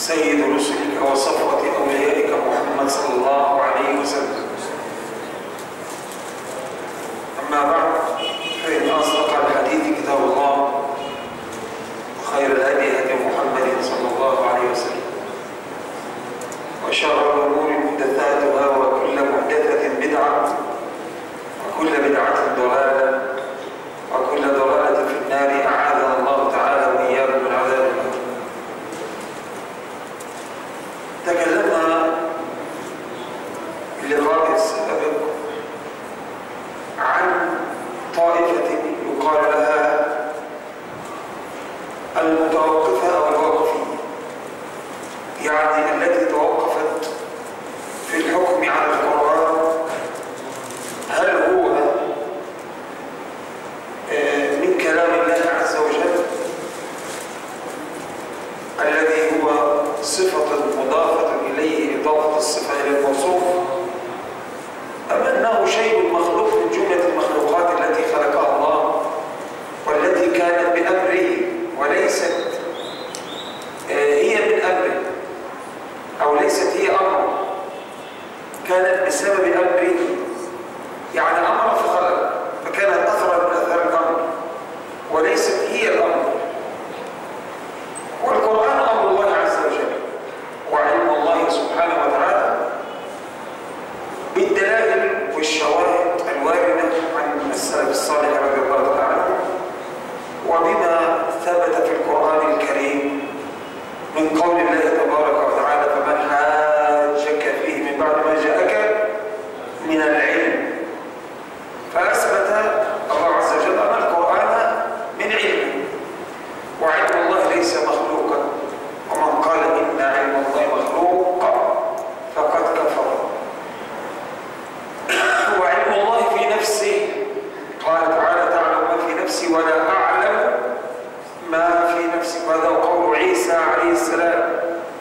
سيد رسلك وصفوة أوليائك محمد صلى الله عليه وسلم أما بعد فإن أصدق الحديث كتاب الله وخير الهدي هدي محمد صلى الله عليه وسلم وشر الأمور محدثاتها وكل محدثة بدعة وكل بدعة ضلالة وكل ضلالة في النار أعاذنا الله تعالى وإياكم من عذاب النار تكلمنا في اللقاء السابق عن طائفة يقال لها المتوقفة أو الواقفية يعني التي توقفت في الحكم على القرآن هل هو آه، من كلام الله عز وجل الذي هو صفة مضافة إليه إضافة الصفة إلى الموصوف أم أنه شيء مخلوق من جملة المخلوقات التي خلقها الله والتي كانت بأمره وليست آه، هي من أمره أو ليست هي أمره كانت بسبب أمره يعني أمر فخلق فكانت أثرا من أثار الأمر وليست هي الأمر والقرآن أمر الله عز وجل وعلم الله سبحانه وتعالى بالدلائل والشواهد الواردة عن السلف الصالح رضي الله تعالى عنه وبما ثبت في القرآن الكريم من قول الله تبارك وتعالى فمن حاجك فيه من بعد ما جاءك من العلم فأثبت الله عز وجل أن القرآن من علمه وعلم الله ليس مخلوقا ومن قال إن علم الله مخلوق فقد كفر وعلم الله في نفسه قال تعالى تعلم ما في نفسي ولا أعلم ما في نفسك وهذا قول عيسى عليه السلام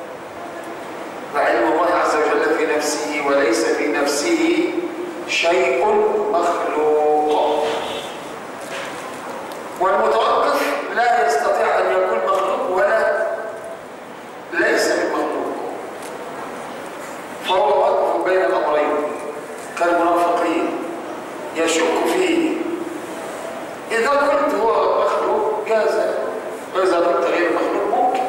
فعلم الله عز وجل في نفسه وليس في نفسه شيء مخلوق والمتوقف لا يستطيع أن يكون مخلوق ولا ليس بمخلوق فهو وقف بين الأمرين كالمنافقين يشك فيه إذا كنت هو مخلوق جاز وإذا كنت غير مخلوق ممكن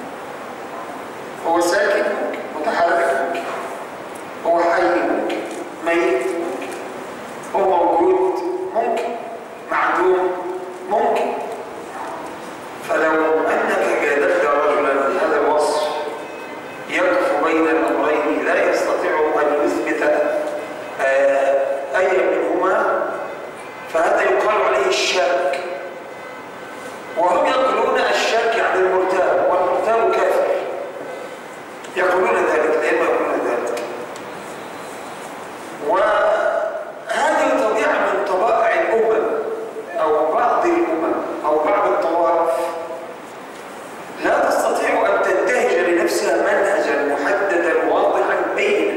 هو ساكن ممكن متحرك ممكن هو حي ممكن ميت ممكن هو موجود ممكن معدوم ممكن فلو أنك جادلت رجلا بهذا الوصف يقف بين الأمرين لا يستطيع أن يثبت آه، أي منهما فهذا يقال عليه الشاك وهم يقولون الشاك يعني المرتاب والمرتاب كافر يقولون ذلك لما يقولون ذلك وهذه طبيعة من طبائع الأمم أو بعض الأمم أو بعض الطوائف لا تستطيع أن تنتهج لنفسها منهجا محددا واضحا بينا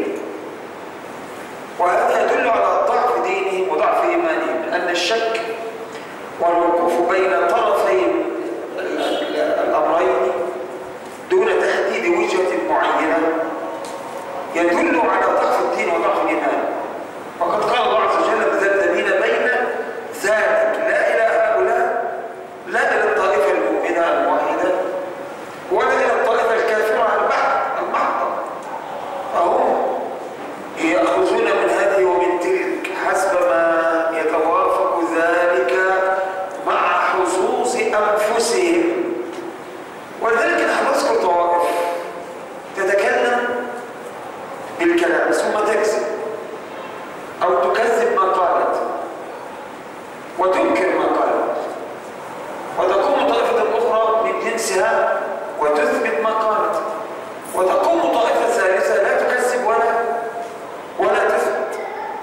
وهذا يدل على ضعف دينهم وضعف إيمانهم لأن الشك والوقوف بين طرفي ال- ال- الأمرين دون تحديد وجهة معينة يدل على ضعف الدين وضعف الإيمان وقد قال الله عز وجل مذبذبين بين ذلك لا إلى هؤلاء لا إلى الطائفة المؤمنة الموحدة ولا إلى الطائفة الكافرة البحث المحضة فهم يأخذون من هذه ومن تلك حسب ما يتوافق ذلك مع حظوظ أنفسهم ولذلك نحن نذكر طوائف تتكلم بالكلام ثم تكذب أو تكذب ما قالت وتنكر ما قالت وتقوم طائفة أخرى من جنسها وتثبت ما قالت وتقوم طائفة ثالثة لا تكذب ولا ولا تثبت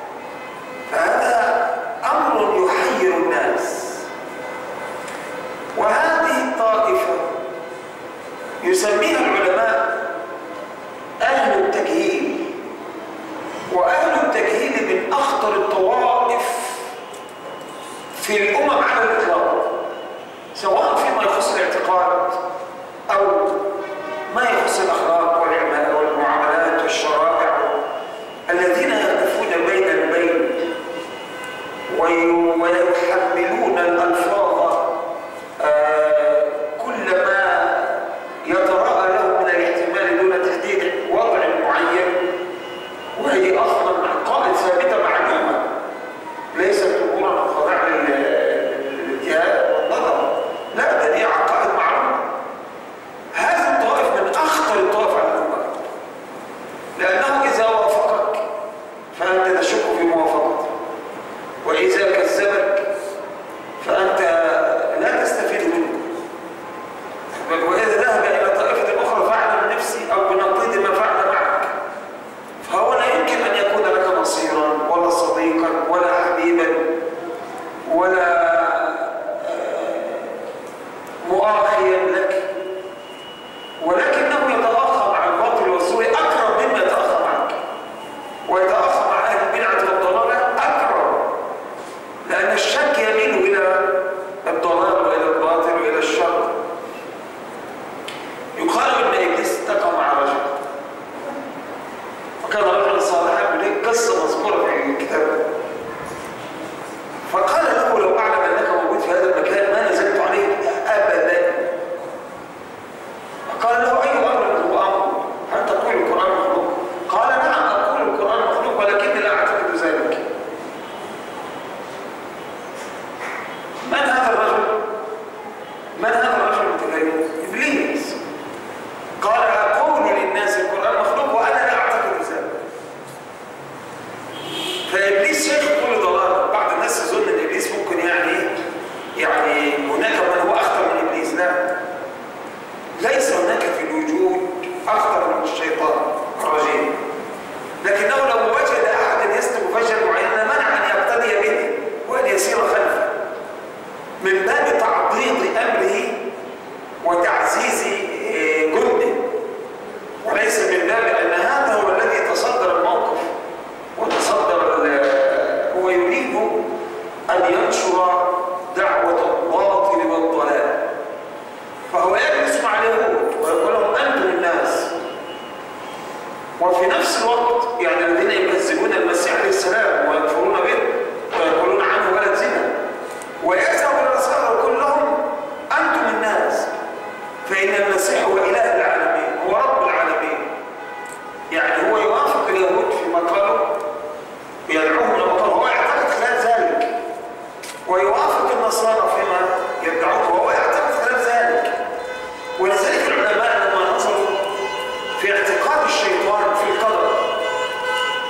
فهذا أمر يحير الناس وهذه الطائفة يسميها العلماء أهل التجهيل وأهل التجهيل من أخطر الطوائف في الأمم على الإطلاق سواء فيما يخص الاعتقاد أو ما يخص الأخلاق والعمال والمعاملات والشرائع الذين يقفون بين البين وي- ويحملون الألفاظ آه، كل ما يتراءى له من الاحتمال دون تحديد وضع معين وهي اصلا عقائد ثابته معلومه ليست امورا خاضعه للاجتهاد والنظر لا ده دي عقائد معلومه هذه الطائف من اخطر الطوائف على الامه لانه اذا وافقك فانت تشك في موافقته واذا كذبك فانت لا تستفيد منه بل واذا ذهب الى طائفه اخرى فعل من نفسي او بنقيض ما فعل معك فهو لا يمكن ان يكون لك نصيرا ولا صديقا ولا حبيبا ولا آه، مؤاخيا لك ولكنه يتاخى مع الباطل والسوء اقرب مما يتاخى معك ويتاخى مع اهل البدعه والضلاله اقرب لان الشك يميل الى الضلال والى الباطل والى الشر يقال ان ابليس اتقى مع رجل وكان رجلا صالحا وليه قصه مذكوره في الكتاب فقال له لو اعلم انك موجود في هذا المكان ما نزلت عليك ابدا فقال له اي امر هو امر هل تقول القران مخلوق قال نعم اقول القران مخلوق ولكني لا اعتقد ذلك من هذا الرجل من هذا الرجل المتكلم ابليس قال اقول للناس القران مخلوق وانا لا اعتقد ذلك فابليس شيخ كل ضلال بعض الناس يظن ان ابليس ممكن يعني يعني هناك من هو اخطر من ابليس لا ليس هناك في الوجود اخطر من الشيطان الرجيم لكنه لو وجد احدا يسلك فجرا معينا منع ان يقتدي به وان يسير خلفه من باب تعضيد امره وتعزيز آه، جنده وليس من باب ان هذا هو الذي تصدر الموقف وتصدر ال- هو يريد ان ينشر دعوه الباطل والضلال فهو يجلس مع اليهود ويقول لهم انتم الناس وفي نفس الوقت يعني الذين يكذبون المسيح عليه السلام ويكفرون به ويقولون عنه ولد زنا ويذهب النصارى ويقول لهم انتم الناس فان المسيح هو اله العالمين هو رب العالمين يعني هو يوافق اليهود فيما قالوا ويدعوهم لما قالوا هو يعتقد خلاف ذلك ويوافق النصارى فيما يدعوه وهو يعتقد خلاف ذلك ولذلك العلماء لما نظروا في اعتقاد الشيطان في القدر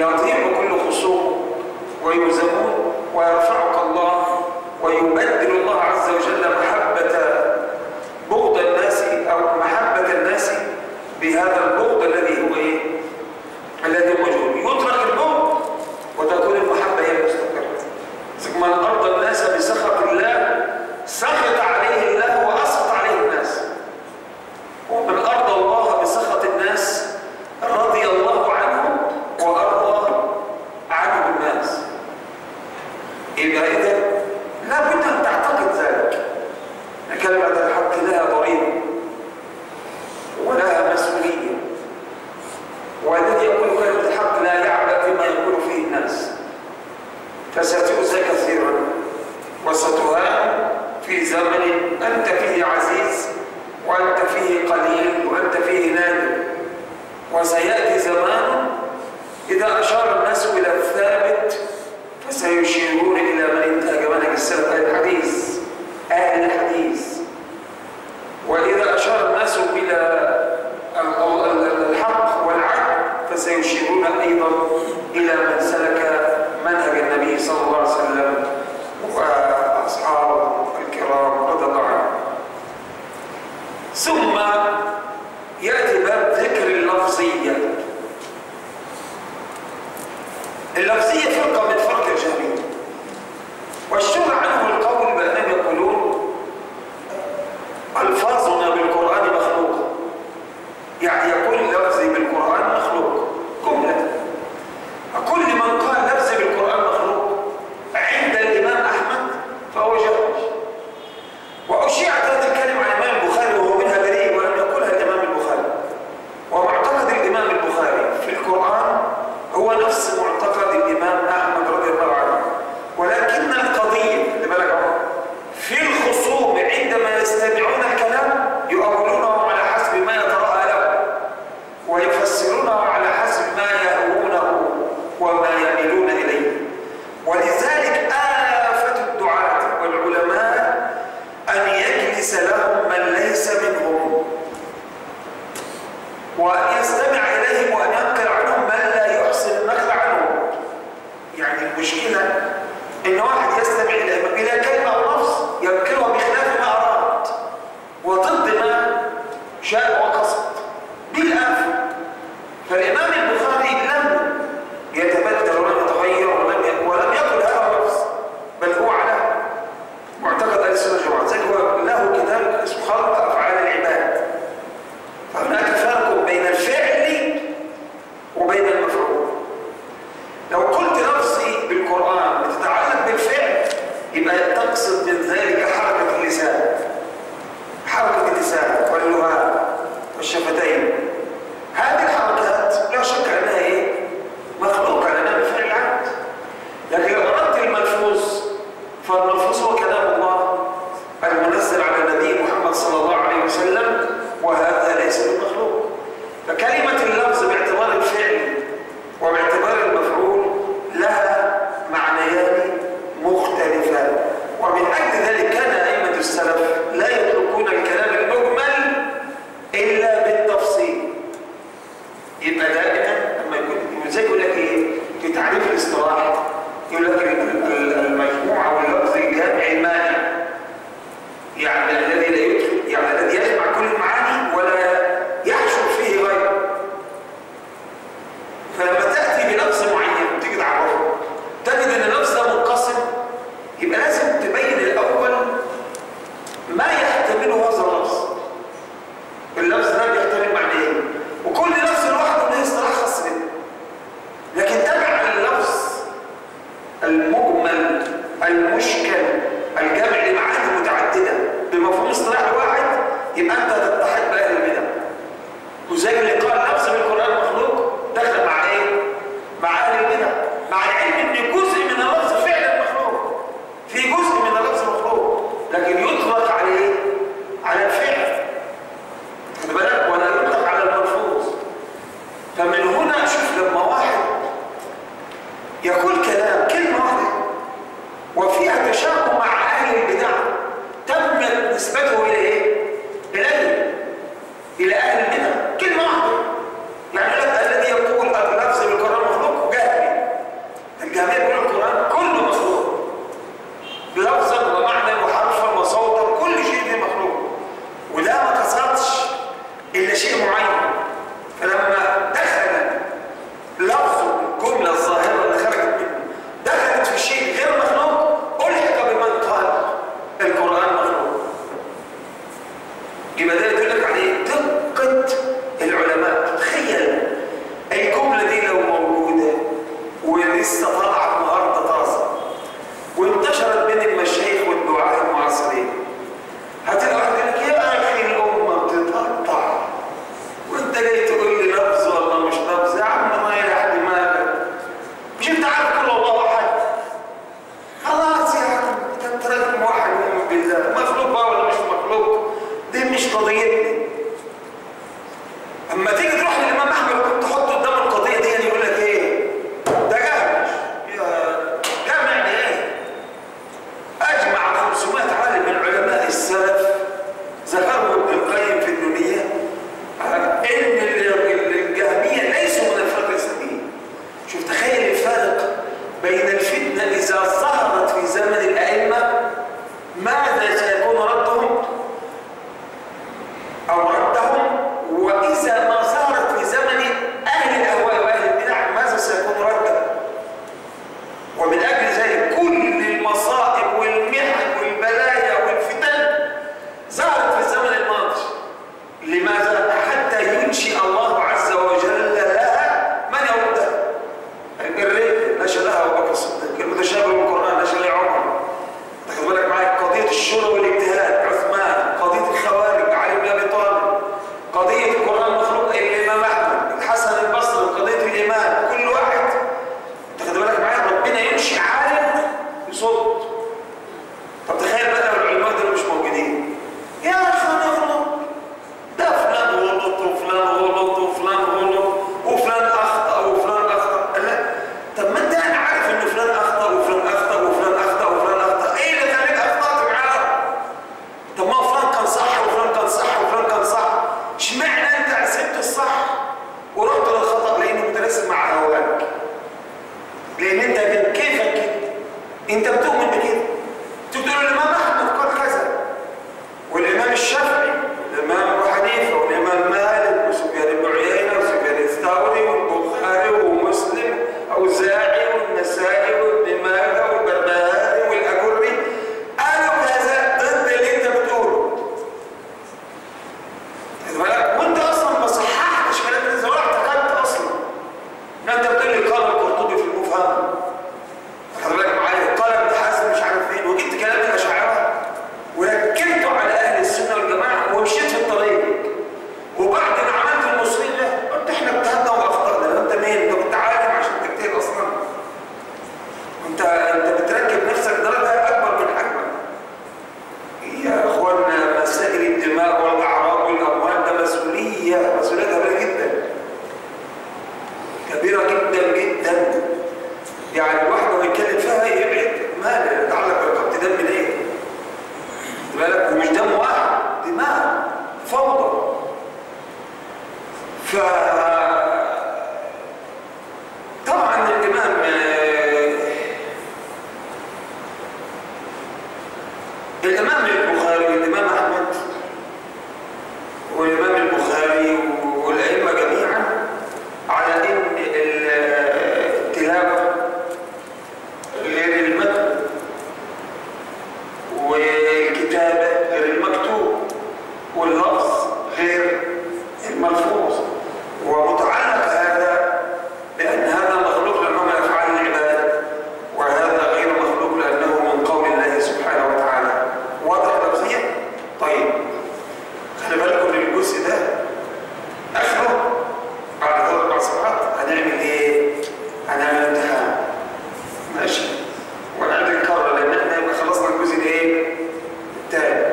يضيع كل خصوم ويلزمون ويرفعك الله ويبدل الله عز وجل محبة بغض الناس أو محبة الناس بهذا البغض الذي هو إيه؟ الذي موجود يترك البغض وتكون المحبة هي المستقرة من أرضى الناس بسخط الله سخط عليه الله وأسخط عليه الناس ومن أرضى الله بسخط الناس رضي الله عنه وأرضى عنه الناس يبقى إذا لابد أن تعتقد ذلك كلمة الحق لها ضريبة ولها مسؤولية والذي يقول كلمة الحق لا يعبأ بما يقول فيه الناس فستؤذى كثيرا وستهان في زمن أنت فيه عزيز وأنت فيه قليل وأنت فيه نادر وسيأتي زمان إذا أشار الناس إلى الثابت فسيشيرون إلى من انتهج منهج السلف أهل الحديث أهل الحديث وإذا أشار الناس إلى الحق والعدل فسيشيرون أيضا إلى من سلك منهج النبي صلى الله عليه وسلم وأصحابه الكرام رضي الله عنهم ثم يأتي باب ذكر اللفظية اللفظية فرقة من فرق الجهمية والشرع عنه القول بأنهم يقولون ألفاظنا بالقرآن مخلوقة يعني يقول لفظي بالقرآن مخلوق جملة كل من قال لفظي بالقرآن مخلوق عند الإمام أحمد فهو جهمي وأشيعت هذه الكلمة عن الإمام البخاري وهو منها بريء ولم يقولها الإمام البخاري ومعتقد الإمام البخاري في القرآن هو نفس معتقد الإمام أحمد رضي الله عنه ولكن القضية اللي بالك في الخصوم عندما يستمعون الكلام يؤولونه على حسب ما يتراءى له ويفسرونه على حسب ما يهوونه وما يميلون إليه ولذلك آفة الدعاة والعلماء أن يجلس لهم من ليس منهم وأن يستمع إليهم وأن ينقل عنهم من لا يحسن النقل عنهم يعني المشكلة إن واحد يستمع إلى إلى كلمة أو لفظ ينقلها بخلاف ما أراد وضد ما شاء وقصد بالآفة فالإمام البخاري لم يتبدل ولم يتغير ولم ولم يقل هذا اللفظ بل هو على معتقد أهل السنة والجماعة زي هو له كتاب اسمه خلق أفعال العباد فهناك فرق بين الفعل وبين المفعول لو قلت لفظي بالقرآن بتتعلق بالفعل يبقى تقصد من ذلك حركة اللسان حركة اللسان واللغات والشفتين هذه الحركات لا شك أنها إيه؟ مخلوقة لأنها من فعل العبد لكن لو أردت الملفوظ فالملفوظ هو كلام الله المنزل على النبي محمد صلى الله عليه وسلم وهذا ليس بمخلوق فكلمة اللفظ باعتبار الفعل وباعتبار المفعول لها معنيان مختلفان ومن أجل ذلك كان أئمة السلف لا يتركون الكلام المجمل إلا بالتفصيل يبقى دائما لما يكون زي يقول لك ايه في تعريف الاصطلاح يقول لك المجموع او اللفظ الجامع المانع يعني الذي لا يدخل يعني الذي يجمع كل المعاني ولا يحشر فيه غيره فلما تاتي بلفظ معين وتيجي تعرفه تجد ان اللفظ ده منقسم يبقى لازم تبين الاول ما يحتمله هذا اللفظ اللفظ ده بيحتمل معنيين وكل لفظ لوحده له اصطلاح خاص به لكن تجعل اللفظ المجمل المشكل الجمع لمعاني متعدده بمفهوم اصطلاح واحد يبقى انت تتحد باهل البدع وزي اللي قال لفظ بالقران مخلوق دخل مع ايه؟ مع اهل البدع مع العلم ان جزء من اللفظ فعلا مخلوق في جزء من اللفظ مخلوق لكن يطلق عليه على الفعل خد بالك ولا يطلق على الملفوظ فمن هنا شوف لما واحد يقول كلام كلمة واحدة وفيها تشابه مع أهل البدع تمت نسبته إلى إيه؟ إليه إلى أهل البدع كلمة واحدة يعني لك الذي يقول اللفظ بالقرآن مخلوق جهل ولسه طالعه النهارده طازه وانتشرت بين المشايخ والدعاة المعاصرين هتلاقي واحد يقول لك يا اخي الامه بتتقطع وانت جاي تقول لي لفظ ولا مش لفظ يا عم ما يريح دماغك مش انت عارف كل الله احد خلاص يا عم انت راجل موحد مؤمن بالله مخلوق بقى ولا مش مخلوق دي مش قضيتنا اما تيجي تروح للامام احمد كنت تحطه قدام القضيه دي يعني يقول لك ايه ده جهل يا جامع يعني ايه اجمع 500 عالم من علماء السلف ذكروا ابن القيم في الدنيا على ان ال- ال- الجهميه ليسوا من الفرق الاسلامي شوف تخيل الفرق بين الفتنه اذا ظهرت في زمن الائمه ماذا سيكون ردهم أو ردهم وإذا ما صارت في زمن أهل الأهواء وأهل البدع ماذا سيكون ردا ومن أجل ذلك كل المصائب والمحن والبلايا والفتن ظهرت في الزمن الماضي لماذا؟ حتى ينشئ الله عز وجل لها من يردها الرد نشأ لها أبو بكر الصديق المتشابه بالقرآن نشأ لها عمر تاخد بالك معايا قضية الشورى والاجتهاد عثمان قضية الخوارج علي بن أبي طالب قضية القرآن مخلوق الإمام أحمد الحسن البصري قضية الإمام كل واحد تاخد بالك معايا ربنا ينشئ عالم بصوت طب تخيل بقى لو العلماء دول مش موجودين يا أخي أنا غلط ده فلان غلط وفلان غلط وفلان غلط وفلان أخطأ وفلان أخطأ لا طب ما أنت أنا عارف إن فلان أخطأ وفلان أخطأ وفلان أخطأ وفلان أخطأ إيه اللي خليك أخطأت معاه؟ طب ما فلان كان صح وفلان كان صح وفلان كان صح اشمعنى أنت سبت الصح ورحت للخطأ لأنه متناسب مع هواك لأن أنت من كيفك كده أنت بتؤمن بكده تقول الإمام أحمد قال كذا والإمام الشافعي والإمام أبو حنيفة والإمام مالك وسفيان بن عيينة وسفيان الثوري والبخاري ومسلم أوزاعي والنسائي وابن ماجه والبربهاري والأجري قالوا كذا ضد اللي أنت بتقوله. خد بالك؟ وأنت أصلا ما صححتش كلام الناس ولا اعتقدت أصلا. لا أنت بتقول لي قال القرطبي في المفهم. خد بالك معايا قال ابن حزم مش عارف فين وجبت كلام الأشاعرة وركبته على اهل السنه والجماعه ومشيت في الطريق وبعد ما عملت المصيبه قلت احنا اجتهدنا واخطانا انت مين؟ انت كنت عالم عشان تجتهد اصلا انت انت بتركب نفسك درجه اكبر من حجمك يا اخوانا مسائل الدماء والاعراض والاموال ده مسؤوليه مسؤوليه كبيره جدا كبيره جدا جدا يعني الواحد لما يتكلم فيها يبعد مال يتعلق برقبه دم ليه؟ بالك ومش دم واحد دماء فوضى ف طبعا الامام آه، الامام البخاري والامام احمد والامام البخاري والائمه جميعا على ان التلاوه غير المتن والكتابة غير المكتوب واللفظ غير الملفوظ ومتعلق هذا بأن هذا مخلوق لأنه من أفعال العباد وهذا غير مخلوق لأنه من قول الله سبحانه وتعالى واضح لفظيا؟ طيب خلي بالكم من الجزء ده آخره بعد ثلاث أربع ساعات هنعمل إيه؟ هنعمل امتحان ماشي ونعمل الكرة لأن احنا يبقى خلصنا الجزء الايه؟ التاني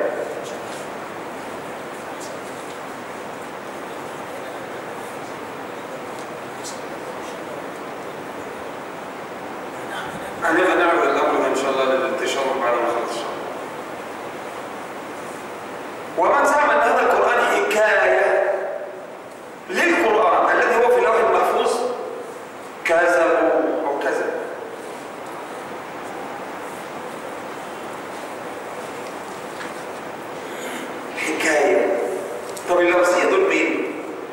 هنبقى نعمل الأمر ده إن شاء الله للانتشار بعد ما نخلص الشهر. ومن زعم أن هذا القرآن حكاية للقرآن الذي هو في اللوح المحفوظ كذبوا أو كذب حكاية طب اللفظية دول مين؟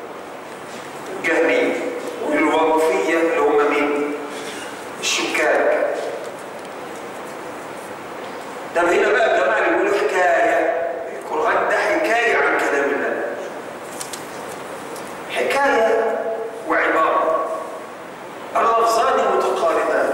جهمية والوقفية اللي هم مين؟ الشكاك طب هنا بقى الجماعة اللي بيقولوا حكاية القرآن ده حكاية عن كلام الله حكاية وعبارة اللفظان متقاربان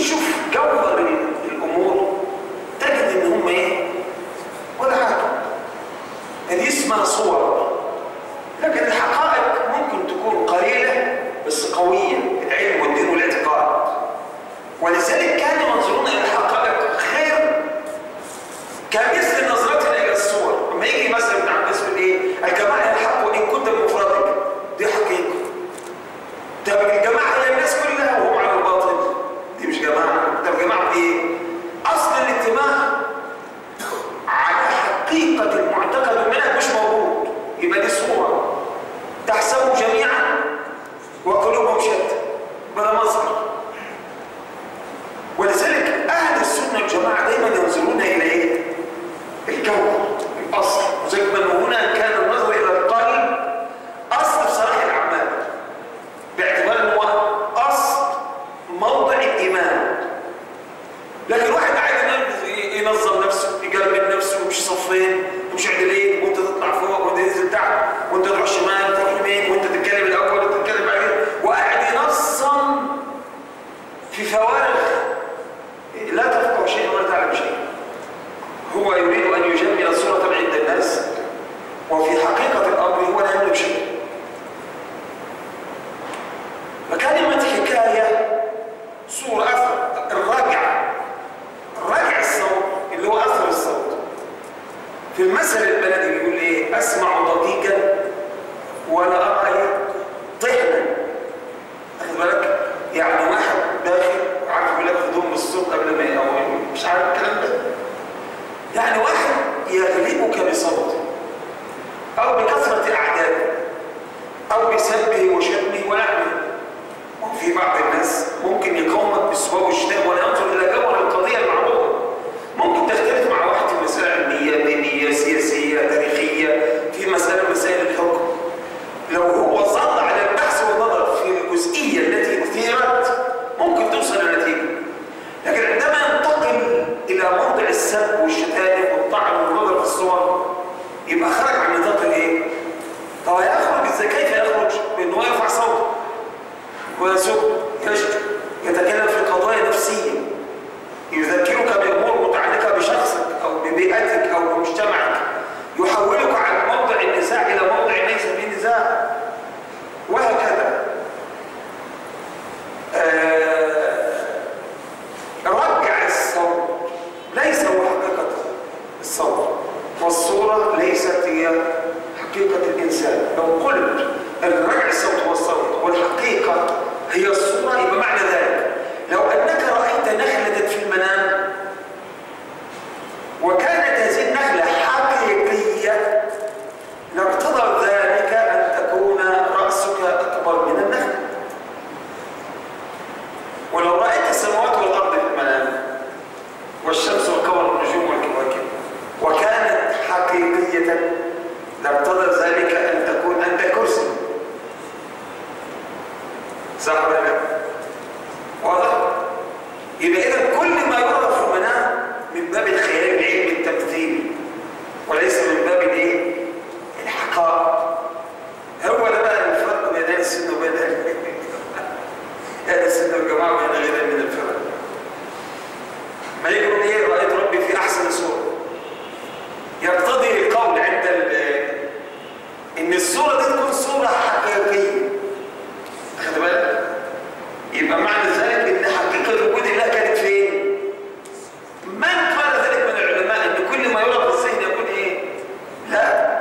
تشوف جوهر ال- الامور تجد ان هم ايه ولا حاجه دي اسمها صور لكن الحقائق ممكن تكون قليله بس قويه العلم والدين والاعتقاد ولذلك كانوا ينظرون الى الحقائق خير كمثل نظرتنا الى الصور لما يجي مثلا ابن عباس يقول ايه الجماعه الحق وان كنت بمفردك دي حقيقه طب الجماعه هي الناس كلها وهم على الباطل دي مش جماعه طب جماعه ايه اصل الاجتماع على حقيقه المعتقد منها مش موجود يبقى دي صوره تحسبوا جميعا وقلوبهم شتى بلا مصدر ولذلك اهل السنه والجماعه دايما ينظرون الى ايه الجوهر الاصل زي ما هنا كان النظر الى القلب اصل في صلاح الاعمال باعتبار ان هو اصل موضع الايمان لكن واحد عادي ينظم نفسه يجمل نفسه ويمشي صفين ويمشي عدلين وانت تطلع فوق وانت تنزل تحت وانت تروح شمال تروح يمين وانت تتكلم الاول وانت تتكلم بعدين وقاعد ينظم في فوارغ لا تفقه شيئا ولا تعلم شيئا هو يريد ان يجمل صوره عند الناس وفي حقيقه الامر هو لا يملك شيء فكلمه حكايه صوره اثر الرجع الرجع الصوت اللي هو اثر الصوت في المثل البلدي بيقول ايه اسمع ضجيجا ولا ارى إيه؟ طحنا واخد بالك يعني واحد داخل عارف يقول لك هدوم الصوت قبل ما او مش عارف الكلام ده يعني واحد يغلبك بصوته او بكثره اعداده او بسبه وشتمه ونحوه وفي بعض الناس ممكن يقاومك بالسواء والشتاء ولا ينظر الى جوهر القضيه المعروضه ممكن تختلف مع واحد في مسائل علميه دينيه سياسيه تاريخيه في مساله من مسائل الحكم لو هو ظل على البحث والنظر في الجزئيه التي اثيرت ممكن توصل لنتيجه لكن عندما ينتقل الى موضع السب والشتائم والطعن والنظر في الصور يبقى خرج عن نطاق الايه؟ طب هيخرج ازاي كيف يخرج؟ بانه يرفع صوته ويسب يشتم يتكلم في قضايا نفسيه يذكرك بامور متعلقه بشخصك او ببيئتك او بمجتمعك يحولك عن موضع النزاع الى موضع ليس فيه نزاع وهكذا آه رجع الصوت ليس هو حقيقة الصوت والصورة ليست هي حقيقة الإنسان لو قلت أن رجع الصوت هو الصوت والحقيقة هي الصورة يبقى معنى ذلك لو أنك رأيت نخلة في المنام وكانت هذه النخلة حقيقية لاقتضى ذلك أن تكون رأسك أكبر من النخلة ولو رأيت السماوات والأرض في المنام والشمس والقمر والنجوم والكواكب وكانت حقيقية لاقتضى ذلك أن تكون أنت كرسي صح ولا لا؟ واضح؟ يبقى إذا كل ما يرى في المنام من باب الخيال العلمي التمثيلي وليس من باب الايه؟ الحقائق هو ده بقى الفرق بين اهل السنه وبين اهل اهل السنه والجماعه وبين غيرهم من الفرق ما يقول ايه رايت ربي في احسن صوره يقتضي القول عند ان الصوره دي تكون صوره حقيقيه خد بالك يبقى معنى ذلك ان حقيقه وجود الله كانت فين من قال ذلك من العلماء ان كل ما يرى في الذهن يكون ايه لا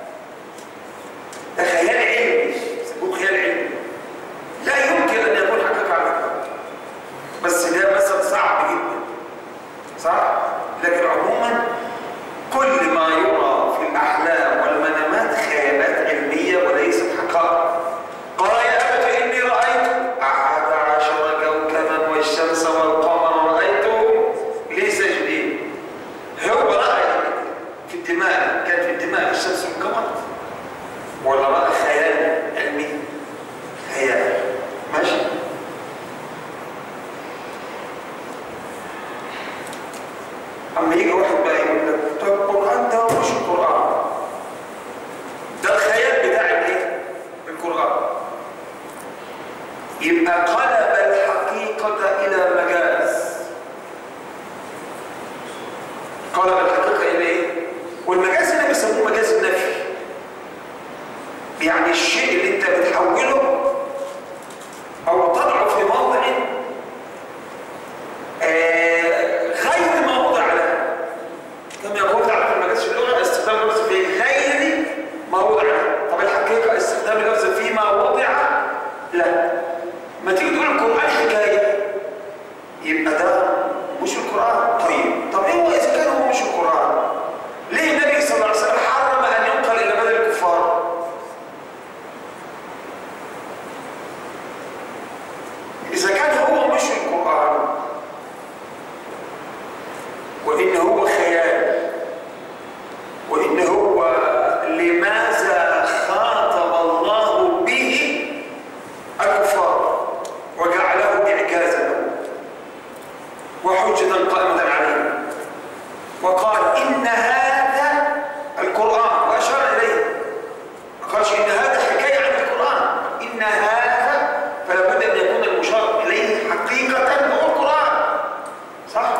ده خيال علمي يسموه خيال علمي لا يمكن ان يكون حقيقه على الاطلاق بس ده مثل صعب جدا صح لكن عموما كل ما يرى في الاحلام والمنامات خيالات علميه وليست حقائق قال يا ابت اني رايت احد عشر كوكبا والشمس والقمر رايتهم لي ساجدين هو راى في الدماء كان في الدماء الشمس والقمر ولا راى خيال علمي خيال ماشي اما يجي واحد بقى يقول لك طب القران ده مش القران ده الخيال بتاع الايه القران يبقى قلب الحقيقه الى مجاز يبقى ده مش القرآن طيب طب ايه هو إذا كان هو مش القرآن ليه النبي صلى الله عليه وسلم حرم أن ينقل إلى بلد الكفار إذا كان هو مش القرآن وإن هو خيال وإن هو لماذا خاطب الله به الكفار وجعله إعجازا له وحجة قائمة عليه وقال إن هذا القرآن وأشار إليه ما قالش إن هذا حكاية عن القرآن إن هذا فلا بد أن يكون المشار إليه حقيقة هو القرآن صح؟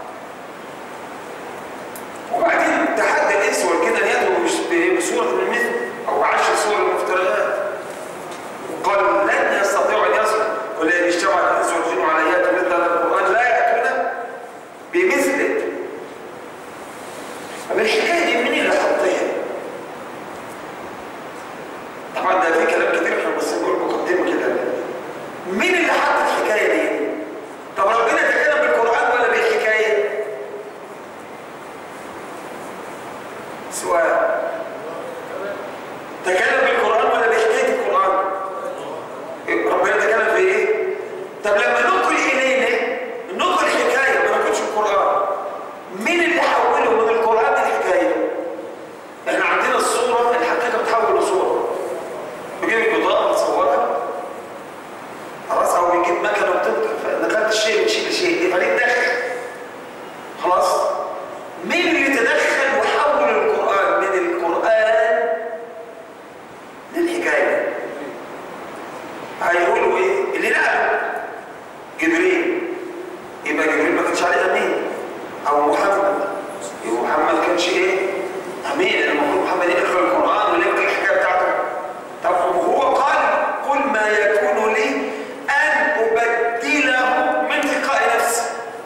وبعدين تحدى الإنس والجن أن يأتوا بش- بسورة من مثل أو عشر سور المفترضات وقال لن يستطيعوا أن يصلوا والذي اجتمع الإنس والجن على أن يأتوا مثل هذا القرآن لا يأتون بمثله طب الحكاية دي مين اللي حطيها؟ طبعا ده في كلام كتير احنا بس نقول مقدمة كده مين اللي حط الحكاية دي؟ طب ربنا تكلم بالقرآن ولا بالحكاية؟ سؤال تكلم بالقرآن ولا بحكاية القرآن؟ ربنا تكلم في ايه؟ طب لما ننقل إلينا ننقل حكاية ما نقولش القرآن مين اللي حوله من القرآن للحكاية؟ احنا عندنا الصورة الحقيقة بتحول لصورة بيجيب البضاعة تصورها خلاص أو بيجيب مكنة وتنقل فنقلت الشيء بتشيل شيء يبقى ليه دخل خلاص مين اللي تدخل وحول القرآن من القرآن للحكاية هيقولوا ايه اللي نقله جبريل يبقى جبريل ما كانش عليه امين او محمد يبقى محمد ما كانش ايه امين المفروض محمد يقرا القران ويقرا الحكايه بتاعته طب هو قال قل ما يكون لي ان ابدله من تلقاء نفسي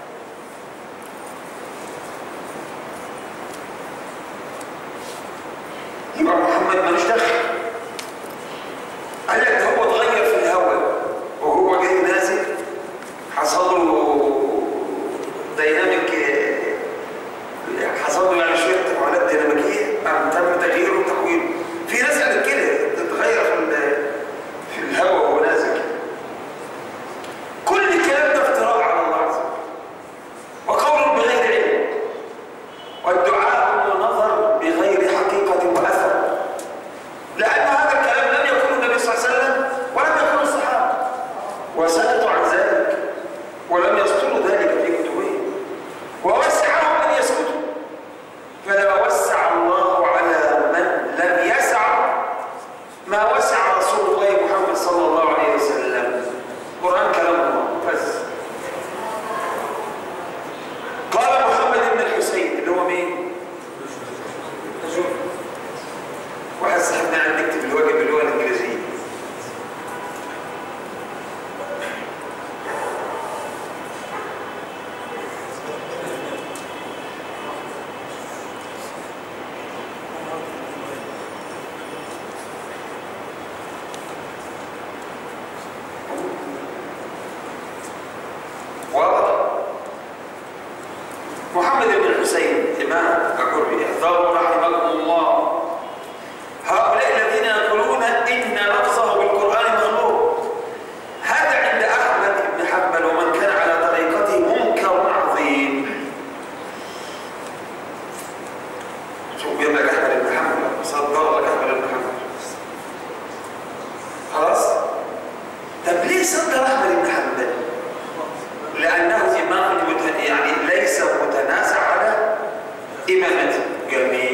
يبقى محمد ملوش دخل قال لك ده هو اتغير في الهواء وهو جاي نازل حصل له ديناميك حصل له يعني شويه تفاعلات ديناميكيه قام تم تغييره وتحويله في ناس قالت كده تتغير في ال- في الهواء وهو نازل كده كل الكلام ده افتراء على الله عز وجل وقول بغير علم والدعاء والنظر بغير حقيقه واثر لأن هذا الكلام لم يكن النبي صلى الله عليه وسلم ولم يكن الصحابة وسكتوا عن ذلك ولم يسطروا ذلك في كتبهم ووسعهم أن يسكتوا فلما وسع الله على من لم يسع ما وسع رسول الله محمد صلى الله عليه وسلم القرآن كلام الله بس قال محمد بن الحسين اللي هو مين؟ واحد صاحبنا قاعد بيكتب الواجب باللغه الانجليزيه واضح محمد بن الحسين إمام أقول احذروا رحمكم الله هؤلاء الذين يقولون إن لفظه بالقرآن مخلوق هذا عند أحمد بن حنبل ومن كان على طريقته منكر عظيم شوف بيقول لك أحمد بن حنبل صدر لك أحمد بن حنبل خلاص طب ليه صدر أحمد بن حنبل لأنه إمام مت- يعني ليس متنازع على إمامته جميل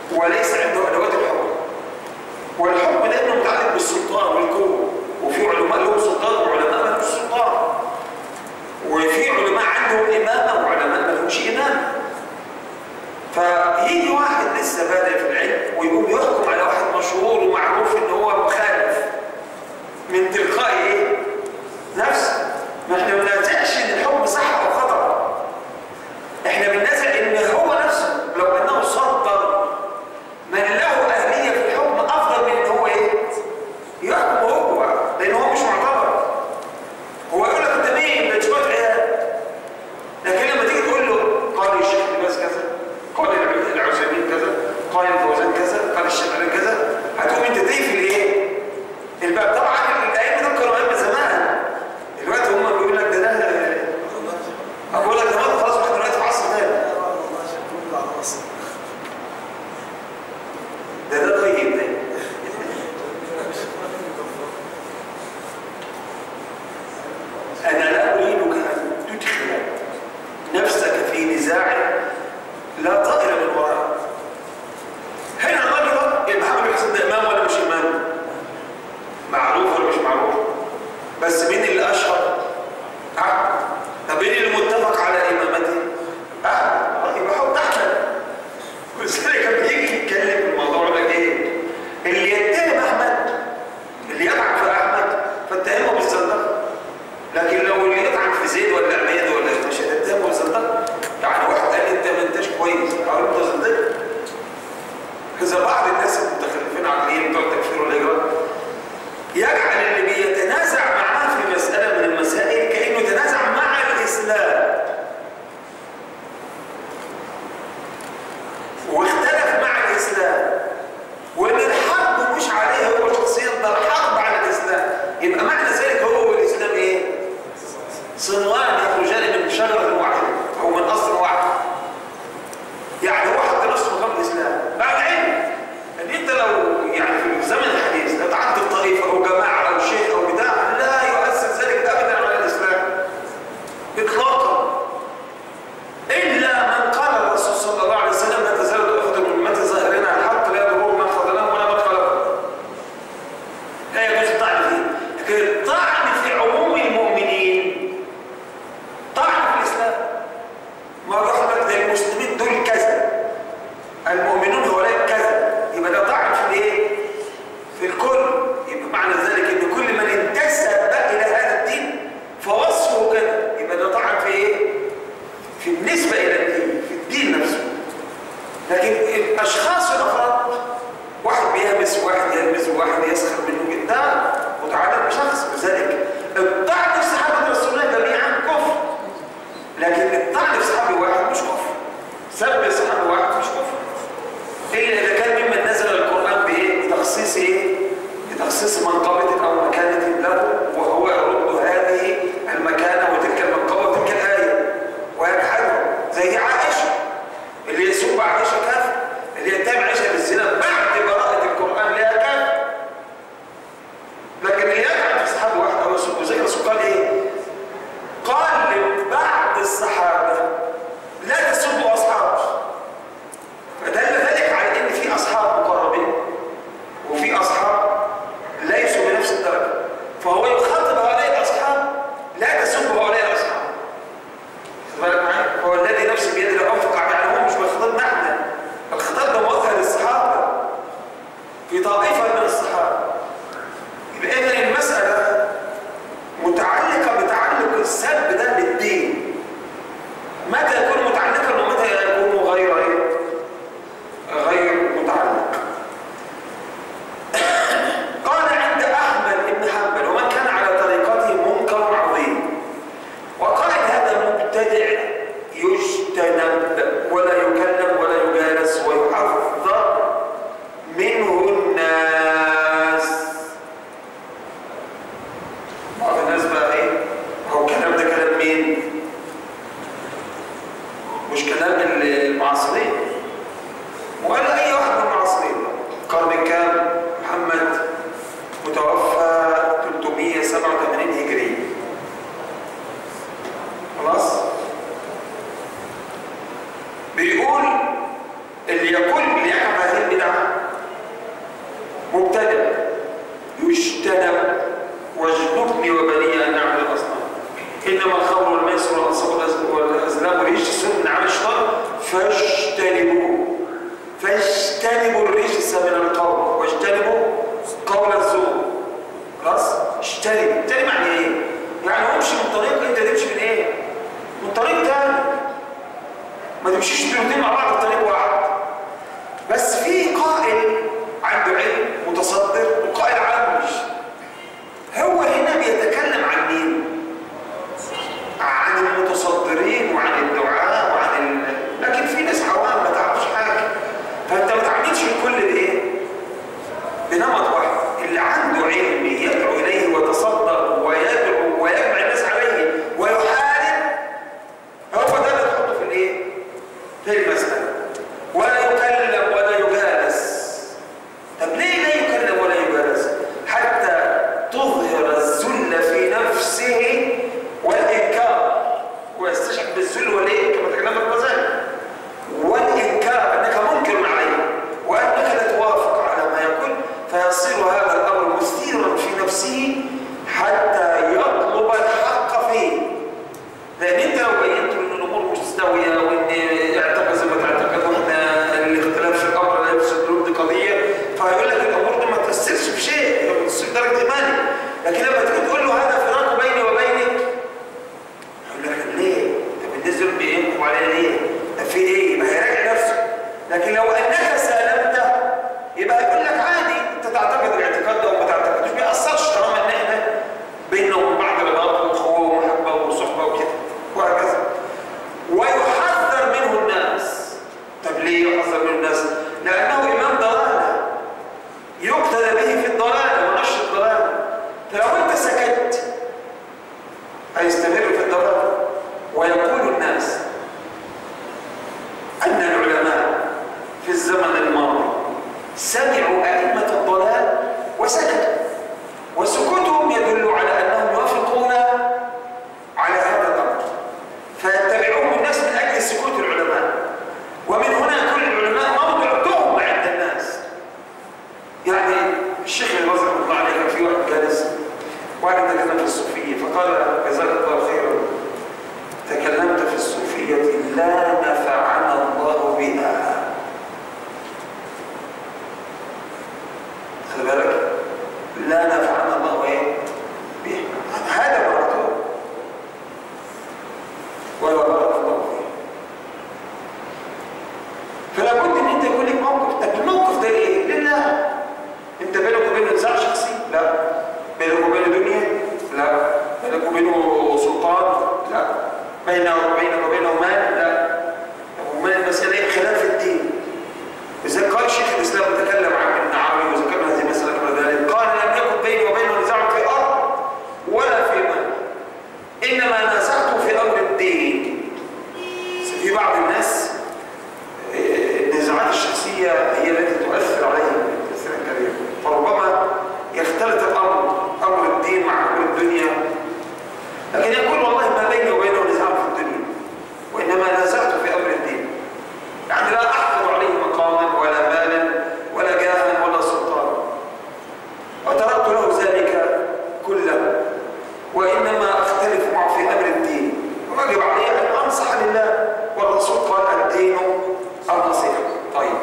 وليس عنده ادوات الحكم والحكم دائما متعلق بالسلطان والقوه وفي علماء لهم سلطان وعلماء ما لهمش سلطان وفي علماء عندهم امامه وعلماء ما لهمش امامه فيجي واحد لسه بادئ في العلم ويقوم يحكم على واحد مشهور ومعروف ان هو مخالف من تلقاء ايه؟ نفسه ما احنا ما بننازعش ان الحكم صح او خطا احنا بننازع ان هو نفسه لو انه صدر من له اهليه في الحكم افضل من ان هو ايه؟ يحكم هو لان هو مش معتبر هو يقول لك انت مين؟ ده شويه عيال لكن لما تيجي تقول له قال الشيخ لباس كذا قال العثيمين كذا قال الفوزان كذا قال الشيخ علي كذا هتقوم انت تقفل ايه؟ الباب طبعا الايام دول كانوا ايام زمان دلوقتي هم بيقول لك ده ده اقول لك ده خلاص احنا دلوقتي في عصر تاني ده ده طيب ده انا لا اريدك ان تدخل نفسك في نزاع لا طائر من وراء هنا الراجل ده محمد بن حسن ده امام ولا مش امام معروف ولا مش معروف بس مين اللي اشهر احمد طب مين اللي متفق على امامته احمد يبقى حط احمد ولذلك لما يجي يتكلم في الموضوع ده ايه اللي يتهم احمد اللي يطعن في احمد فاتهمه بالزندقه لكن لو اللي يطعن في زيد ولا عماد ولا مش هتتهمه بالزندقه يعني واحد قال انت ما انتش كويس او انت زندقه اذا بعض الناس المتخلفين عقليا بتوع التكفير والهجره يجعل اللي بيتنازع معاه في مساله من المسائل كانه يتنازع مع الاسلام واختلف مع الاسلام وان الحرب مش عليه هو شخصيا ده الحرب على الاسلام يبقى معنى ذلك هو والاسلام ايه؟ صنوان يخرجان من شجره واحده او من اصل واحد يعني هو حط نفسه مقام الاسلام بعد علم ان انت لو يعني في الزمن الحديث لو تعدي طائفه او جماعه او شيء او بتاع لا يؤثر ذلك ابدا على الاسلام اطلاقا الا من قال الرسول صلى الله عليه وسلم لا تزال طائفه من امتي ظاهرين على الحق لا يضرهم من خذلهم ولا من خلفهم لا يجوز الطعن فيه لكن الطعن في عموم المؤمنين طعن في الاسلام ما رحمة ده المسلمين دول كذا المؤمنون هؤلاء كذا يبقى ده طعن في الايه؟ في الكل يبقى معنى ذلك ان كل من انتسب الى هذا الدين فوصفه كذا يبقى ده طعن في ايه؟ في النسبة الى الدين في الدين نفسه لكن الاشخاص الافراد واحد بيهمس واحد يلمس واحد يسخر منه جدا متعلق بشخص لذلك الطعن في صحابة رسول الله جميعا كفر لكن الطعن في صحابي واحد مش كفر سب صحابي واحد مش كفر الا اذا كان ممن نزل القران بايه بتخصيص ايه بتخصيص منقبه او مكانه له وهو يرد هذه المكانه وتلك المنقبه وتلك الايه ويجحدها زي عائشه اللي يسب عائشه كافر اللي يتهم عائشه بالزنا بعد براءه القران لها كافر لكن اللي يجعل في صحابي واحد او يسب زي الرسول قال ايه قال لبعض الصحابة لا تسبوا أصحاب فدل ذلك على أن في أصحاب مقربين وفي أصحاب ليسوا بنفس الدرجة فهو يخاطب هؤلاء الأصحاب لا تسبوا هؤلاء الأصحاب خد بالك معايا هو الذي نفسي بيده لو أنفق على يعني هو مش بيخاطبنا احنا الخطاب ده موجه للصحابة في طائفة من الصحابة يبقى إذا المسألة متعلقة بتعلق السب ده بالدين متى يكون متعلقا ومتى يكون غير ايه؟ غير متعلق قال عند احمد بن حنبل ومن كان على طريقته منكر عظيم وقال هذا مبتدع يجتنب ولا يكلم ولا يجالس ويحذر منه الناس مبتدا يجتنب واجنبني وبني ان نعبد الاصنام انما الخمر والميسر والانصاب والازلام رجس من عمل الشيطان فاجتنبوه فاجتنبوا الرجس من القول واجتنبوا قول الزور خلاص اجتنب اجتنب يعني ايه يعني امشي من طريق انت تمشي من ايه من طريق تاني ما تمشيش بيوتين مع بعض في طريق واحد بس في قائل عنده علم متصدر وقائل عامش هو هنا بيتكلم عن مين عن المتصدرين وعن الدعاء وعن ال... لكن في ناس عوام ما تعرفش حاجه فانت ما تعملش الكل بايه بنمط واحد اللي عنده علم يدعو اليه ويتصدر ويدعو ويجمع الناس عليه ويحارب هو ده اللي تحطه في الايه في المسألة ولا يكلم ولا يجالس طب ليه لا يكلم ولا يجالس حتى تظهر الذل في نفسه والإنكار ويستشعر بالذل والإيه كما تكلم الغزالي والإنكار أنك منكر عليه وأنك لا توافق على ما يقول فيصير هذا الأمر مثيرا في نفسه حتى يطلب الحق فيه لان انت لو بينت ان الامور مش مستويه وان اعتقد زي ما تعتقد واحنا الاختلاف في الامر لا يفسد الامور دي قضيه فهيقول لك الامور دي ما تاثرش بشيء هي ما بتصير درجه ايماني لكن لما تيجي تقول له هذا فراق بيني وبينك يقول لك ليه؟ طب الناس دول بينكم علينا ليه؟ ده في ايه؟ ما هيراجع نفسه لكن لو انك سالمته يبقى هيقول لك عادي انت تعتقد الاعتقاد ده وما تعتقدوش ما ياثرش طالما ان احنا بيننا وبين بعض رباط واخوه ومحبه وصحبه وكده وهكذا ويحذر منه الناس طب ليه يحذر منه الناس؟ لانه امام ضلاله يقتدى به في الضلاله ونشر الضلاله فلو انت سكت هيستمر في الضلاله ويقول الناس ان العلماء في الزمن الماضي سمعوا ائمه الضلال وسكتوا وسكوتهم يدل على انهم يوافقون على هذا الامر فيتبعهم الناس من اجل سكوت العلماء ومن هنا كل العلماء موضع تهمه عند الناس يعني الشيخ الرازق رحمه الله عليه كان في واحد جالس واحد تكلم في الصوفيه فقال جزاك الله خيرا تكلمت في الصوفيه لا نفعنا الله بها خلي بالك لا نفعنا الله ايه به هذا مرتب ولا بارك الله فيه فلا بد ان انت يكون لك موقف طب الموقف ده ايه لله انت بينك وبينه نزاع شخصي لا بينك وبينه دنيا لا بينك وبينه سلطان لا بينه وبينك وبينه مال لا ومن المسألة خلاف الدين إذا قال شيخ الإسلام تكلم عن ابن عربي وذكرنا هذه المسألة قبل ذلك قال لم يكن بيني وبينه نزاع في الأرض ولا في مال إنما نازعته في أمر الدين في بعض الناس النزاعات الشخصية هي التي تؤثر عليهم تأثيرا كبيرا فربما يختلط الأمر أمر الدين مع أمر الدنيا لكن يقول والله ما بيني وبينه نزاع في الدنيا وإنما نازعته في أمر الدين يعني لا أحفظ عليه مقاما ولا مالا ولا جاها ولا سلطانا وتركت له ذلك كله وإنما أختلف معه في أمر الدين ويجب علي أن أنصح لله والرسول قال الدين النصيحة طيب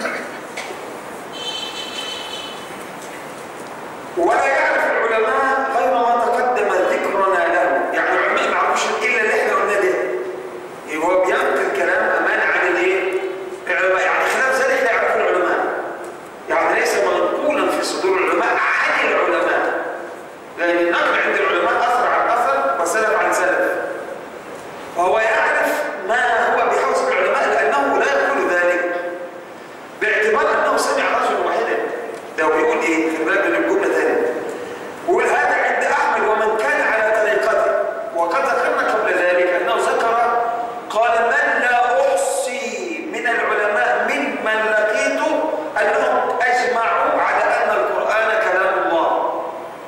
ولا يعرف العلماء غير ما تقدم ذكرنا له يعني العلماء ما يعرفوش إلا اللي احنا قلنا ده هو بينقل كلام أمانة عن الايه؟ العلماء يعني خلاف ذلك لا يعرفه العلماء يعني ليس منقولا في صدور العلماء عن العلماء لأن النقل عند العلماء أثر عن أثر وسلف عن سلف وهو يعرف ما هو بحوزة العلماء لأنه لا يقول ذلك باعتبار أنه سمع رجل واحدا ده بيقول إيه؟ في بالك من الجملة ثانية بيقول هذا عند أحمد ومن كان على طريقته وقد ذكرنا قبل ذلك أنه ذكر قال من لا أحصي من العلماء ممن لقيته أنهم أجمعوا على أن القرآن كلام الله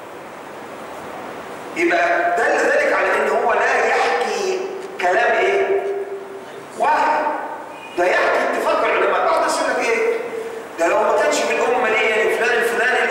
يبقى دل ذلك على ان هو لا يحكي كلام ايه واحد ده يحكي اتفاق العلماء بعض الناس يقول لك ايه ده لو ما كانش في الامه دي يعني فلان الفلاني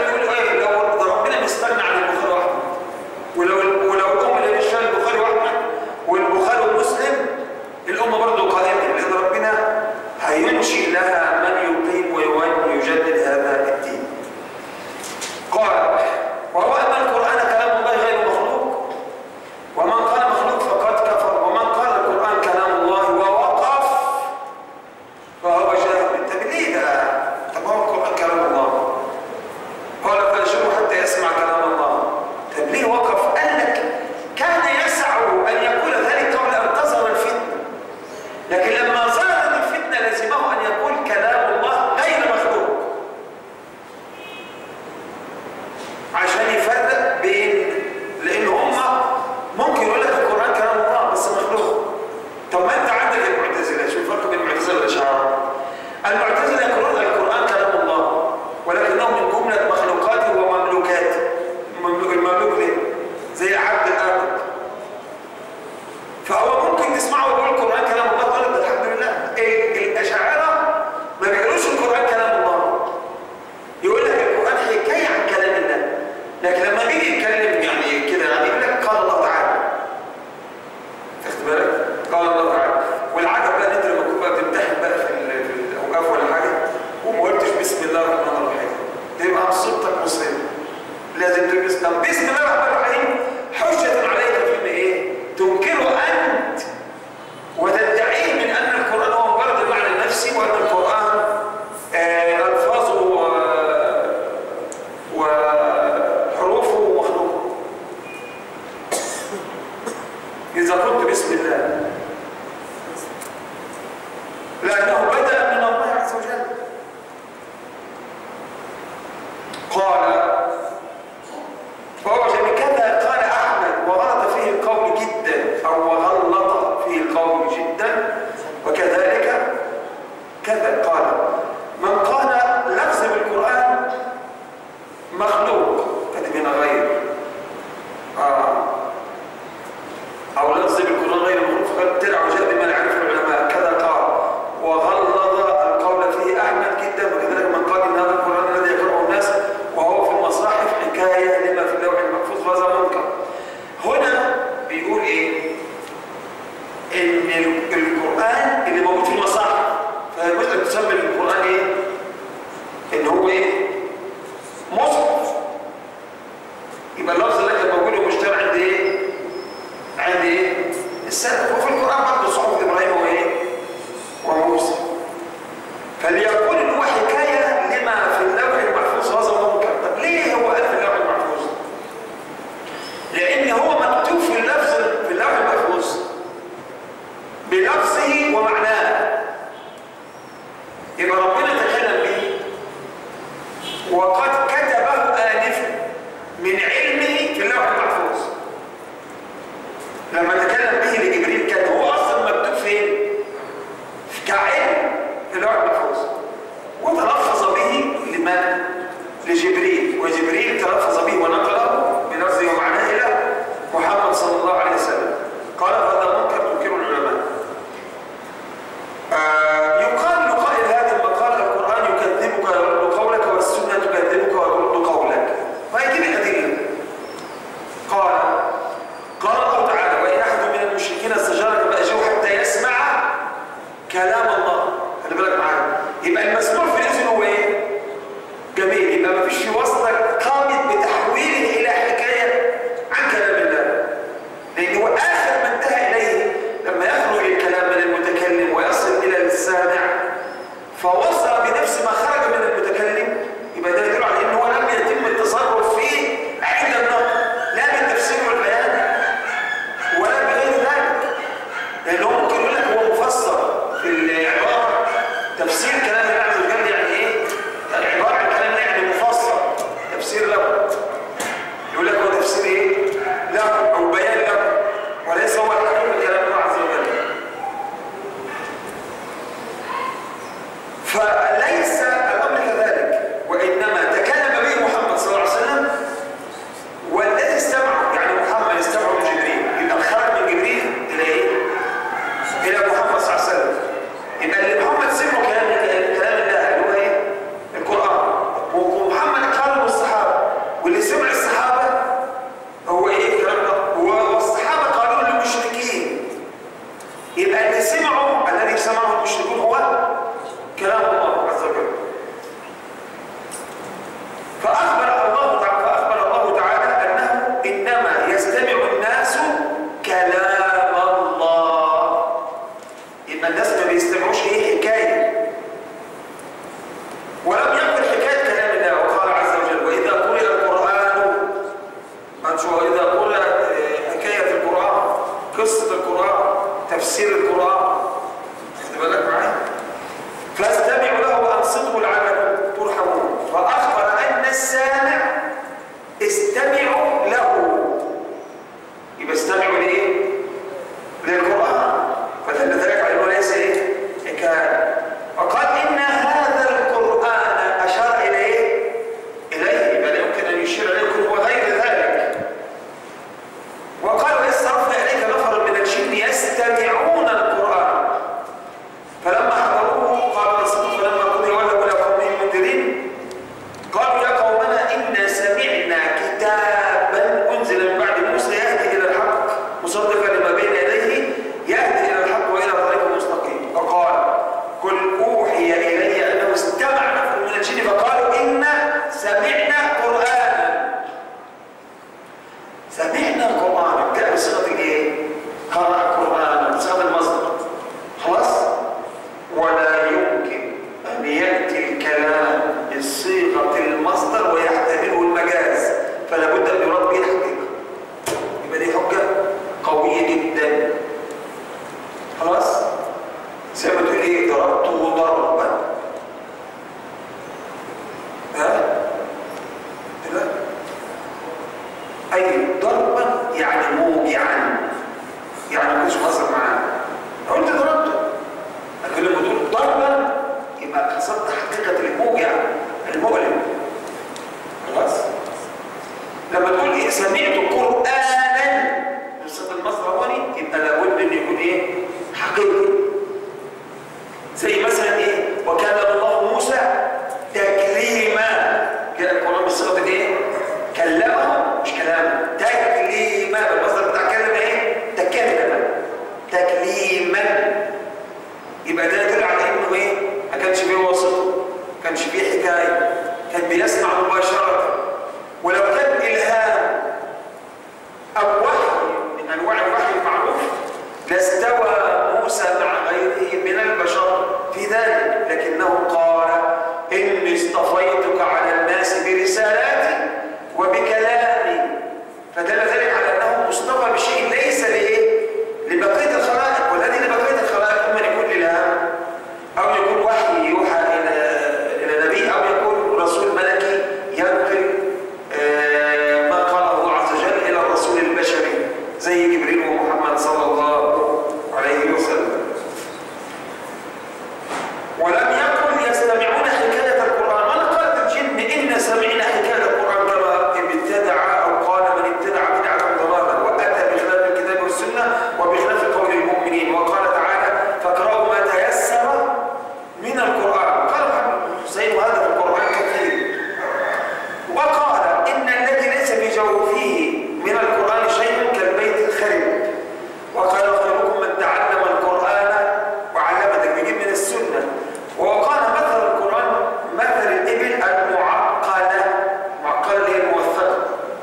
بيقولوا ايه لو ده ربنا مستغنى عن البخاري واحمد ولو ولو الامه اللي بتشتغل البخاري واحمد والبخاري ومسلم الامه برضه قائمه لان ربنا هينشئ لها من يقيم ويجدد هذا الدين. قال وهو ان القران كلام الله غير مخلوق ومن قال مخلوق فقد كفر ومن قال القران كلام الله ووقف فهو جاهل طب ليه ده؟ طب هو القران كلام الله قال فاجره حتى يسمع كلام الله طب ليه وقف؟ قال لك كان يسع ان يقول ذلك قبل ان تظهر الفتنه لكن لما ظهرت الفتنه لزمه ان يقول كلام الله غير مخلوق عشان يفرق بين لان هم ممكن يقول لك القران كلام الله بس مخلوق طب ما انت عندك المعتزله شوف الفرق بين المعتزله والاشاعره المعتزله يقولون القران كلام الله ولكنه من جمله مخلوقاته ومملوكاته المملوك المملوك ليه زي عبد الابد فهو ممكن تسمعه ويقول القران كلام الله تقول ده الحمد لله إيه الاشاعره ما بيقولوش القران كلام الله يقول لك القرآن حكاية عن كلام الله لكن لما بيجي يتكلم يعني كده يعني يقول لك قال الله تعالى تاخد بالك؟ قال الله تعالى والعجب بقى إن انت لما تكون بقى بتمتحن بقى في ال- في الاوقاف ولا حاجه وما قلتش بسم الله الرحمن الرحيم تبقى مصيبتك مصيبه لازم تقول بسم الله بسم الله الرحمن الرحيم حجة عليك فيما ايه؟ تنكره انت وتدعيه من ان القران هو مجرد المعنى النفسي وان القران آه، الفاظه و- وحروفه مخلوقه اذا قلت بسم الله لانه بدا من الله عز وجل قال فوجد بكذا قال احمد وغلط فيه القول جدا او وغلط فيه القول جدا وكذلك كذا قال من قال لفظ بالقران مخلوق فده من غير آه. او لفظ بالقران غير مخلوق فقد ترع وجاء بما يعرف العلماء كذا قال وغلظ القول فيه احمد جدا وكذلك من قال ان هذا القران الذي يقراه الناس وهو في المصاحف حكايه لما في اللوح المحفوظ فهذا منكر هنا بيقول ايه ان ال- القران اللي موجود في المصاحف فيجوز ان تسمي القران ايه ان هو ايه مصحف يبقى اللفظ اللي كان موجود ومشترك عند ايه عند ايه السلف وفي القران برضه صحف ابراهيم وايه وموسى فليقول ان هو حكايه لما في اللوح المحفوظ هذا منكر طب ليه هو قال في اللوح المحفوظ لان هو مكتوب في اللفظ في اللوح المحفوظ بلفظه ومعناه يبقى ربنا تكلم به وقد كتبه آنفا من علمه في اللوح المحفوظ لما تكلم به لجبريل كان هو اصلا مكتوب فين؟ كعلم في اللوح المحفوظ وتلفظ به لمن؟ لجبريل وجبريل تلفظ به ونقله بلفظه ومعناه الى محمد صلى الله عليه وسلم قال فهذا منكر تنكره العلماء آه، يقال لقائل هذا المقال القرآن يكذبك ويرد قولك والسنة تكذبك وترد قولك ويجيب الأدلة قال قال الله تعالى وإن أحد من المشركين استجارك فأجره حتى يسمع كلام الله خلي بالك معايا يبقى المسموع في الإذن هو إيه؟ جميل يبقى ما فيش في وصلك قامت بتحويله إلى حكاية عن كلام الله لأن هو آخر ما انتهى إليه استمعوا له يبقى استمعوا لايه للقران فدل ذلك على انه ليس ايه حكايه وقال ان هذا القران اشار اليه اليه بل يمكن ان يشير اليكم وغير ذلك وقال صرفنا اليك نفر من الجن يستمعون القران فلما حضروه قال رسول فلما قضي ولوا الى قومهم منذرين قالوا يا قومنا إنا سمعنا كتابا أنزل من بعد موسى يهدي إلى الحق مصدقا لما بين يديه يهدي إلى الحق وإلى طريق مستقيم فقال قل أوحي إلي أنه استمع نفر من الجن فقالوا إنا سمعنا قرآنا سمعنا قرآنا جاء بصيغة الإيه؟ قرأ قرآنا بصيغة المصدر خلاص؟ ولا يمكن أن يأتي الكلام بصيغة المصدر ويحتمله المجاز فلا بد أن يراد به الحقيقة يبقى دي حجة قوية جدا خلاص زي ما تقول ايه ضربته ضربا ها كده اي ضربا يعني موجعا يعني مش مصدر معاه لو انت ضربته لكن لما تقول ضربا يبقى قصدت حقيقة الموجع المؤلم خلاص لما تقول إيه سمعت قرآنا بصيغة المصدر هوني يبقى لابد ان يكون ايه حقيقي زي مثلا ايه وكان الله موسى تكليما كده القرآن بصيغة ايه كلمه مش كلام تكليما المصدر بتاع كلمة ايه تكلم تكليما يبقى ده يدل على انه ايه ما كانش فيه واسطه ما كانش فيه حكايه كان بيسمع مباشره ولو كان الهام او وحي من انواع الوحي المعروف لاستوى موسى مع غيره من البشر في ذلك لكنه قال اني اصطفيتك على الناس برسالاتي وبكلامي فدل ذلك على انه مصطفى بشيء ليس لايه لبقيه الخلائق والذي لبقيه الخلائق اما يكون الهام او يكون وحي يوحى الى الى نبي او يكون رسول ملكي ينقل آه، ما قاله الله عز وجل الى الرسول البشري زي جبريل ومحمد صلى الله عليه وسلم ولم يقل يستمعون حكاية القرآن ولا قالت الجن إن سمعنا حكاية القرآن كما ابتدع أو قال من ابتدع بدعة ضلالة وأتى بخلاف الكتاب والسنة وبخلاف قول المؤمنين وقال تعالى فاقرأوا ما تيسر من القرآن قال محمد بن حسين وهذا في القرآن كثير وقال إن الذي ليس في جوفه من القرآن شيء كالبيت الخرب وقال خيركم من تعلم القرآن وعلمه بيجيب من السنة وقال مثل القرآن مثل الإبل المعقلة معقلة اللي هي الموثقة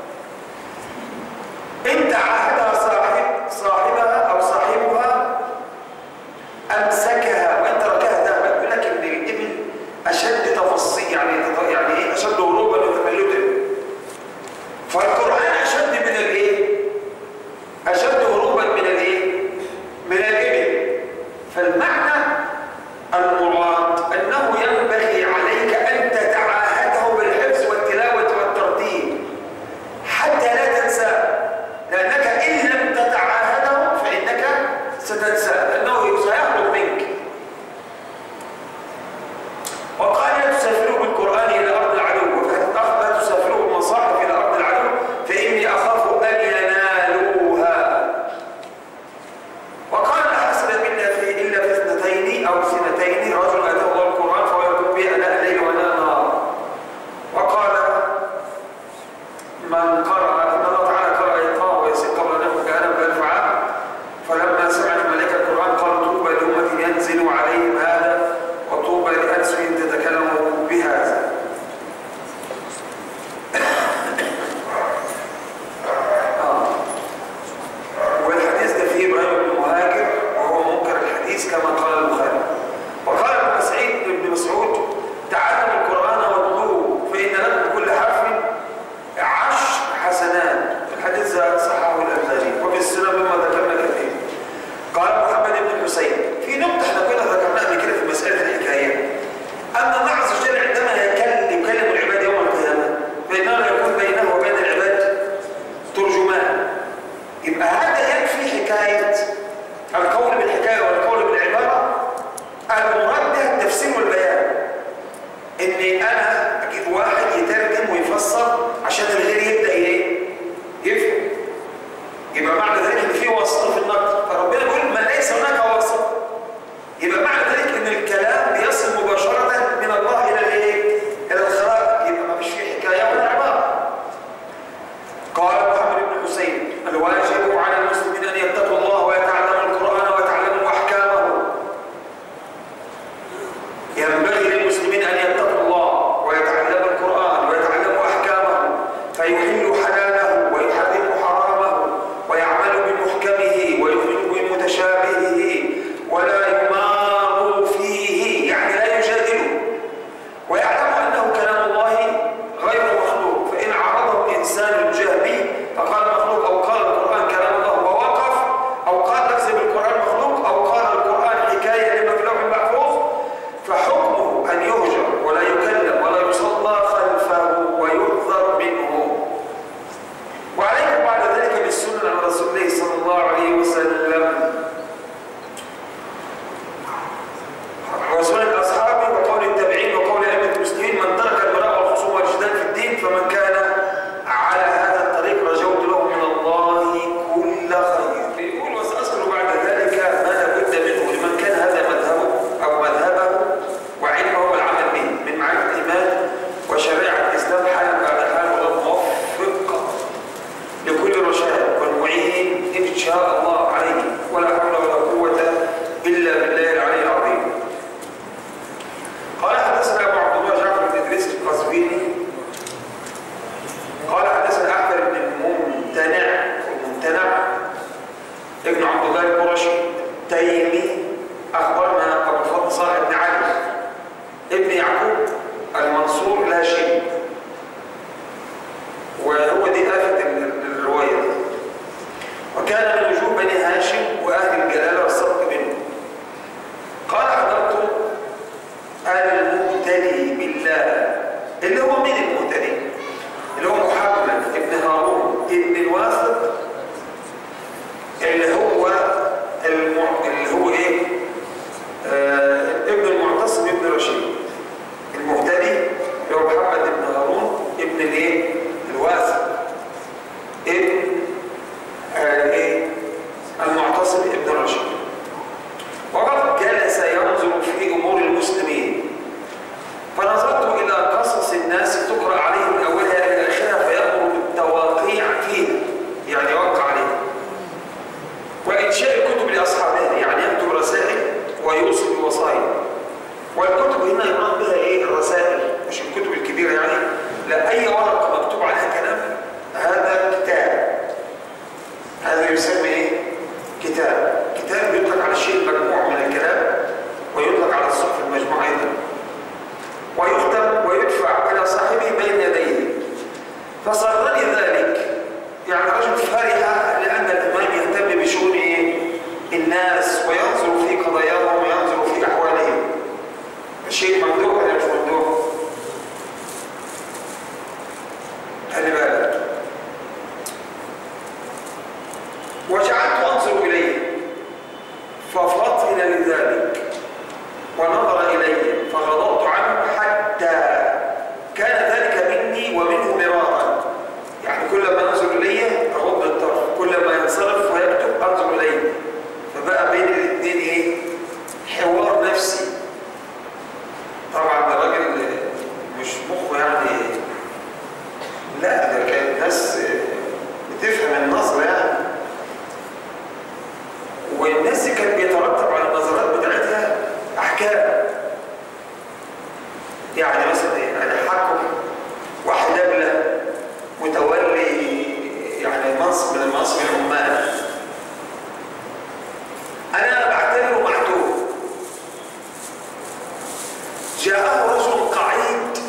إن تعاهدها صاحب صاحبها أو صاحبها أمسكها وإن تركها ذهبت يقول لك إن الإبل أشد تفصيل يعني يعني إيه أشد هروبا وتفلتا فالقرآن أشد من الإيه؟ أشد هروبا من الإيه؟ من الإبل فالمعنى المراد أنه ينبغي عليك أن تتعاهده بالحفظ والتلاوة والترتيب حتى لا تنساه لأنك إن لم تتعاهده فإنك ستنساه لأنه سيهرب منك وقال لا تسافروا بالقرآن إلى أرض العدو وفي حديث آخر لا تسافروا بالمصاحف إلى أرض العدو فإني أخاف أن ينالوها وقال لا حسن منا في إلا في اثنتين أو سنتين رجل أتاه الله القرآن فهو يقول به أناء الليل وأناء النهار وقال من قرأ إن الله تعالى قرأ يقرأ ويسير قبل أن يخرج آدم بألف عام فلما سمعت ملائكة القرآن قالوا طوبى لأمة ينزل عليهم هذا وطوبى لألسن تتكلم بهذا آه. والحديث ده فيه ابراهيم بن مهاجر وهو منكر الحديث كما قال البخاري وقال ابن مسعود ابن مسعود تعلم القران واتلوه فان لكم كل حرف عشر حسنات فسرني ذلك يعني رجل فرح لأن الإمام يهتم بشؤون إيه؟ الناس وينظر في قضاياهم وينظر في أحوالهم شيء ممدوح ولا مش ممدوح؟ خلي بالك وجعلت أنظر إليه ففطن لذلك ونظر إلي فغضبت عنه حتى كان ذلك مني ومنه مرارا يعني كل ما أنظر إليه أغض الطرف كل ما ينصرف ويكتب أنظر إليه فبقى بين الاثنين إيه؟ حوار نفسي طبعا ده راجل مش مخه يعني لا ده كان ناس بتفهم النظر يعني والناس دي كان بيترتب على النظرات بتاعتها احكام يعني مثلا ايه انا حكم واحد دبله متولي يعني منصب من منصب العمال انا بعتبره معتوه جاءه رجل قعيد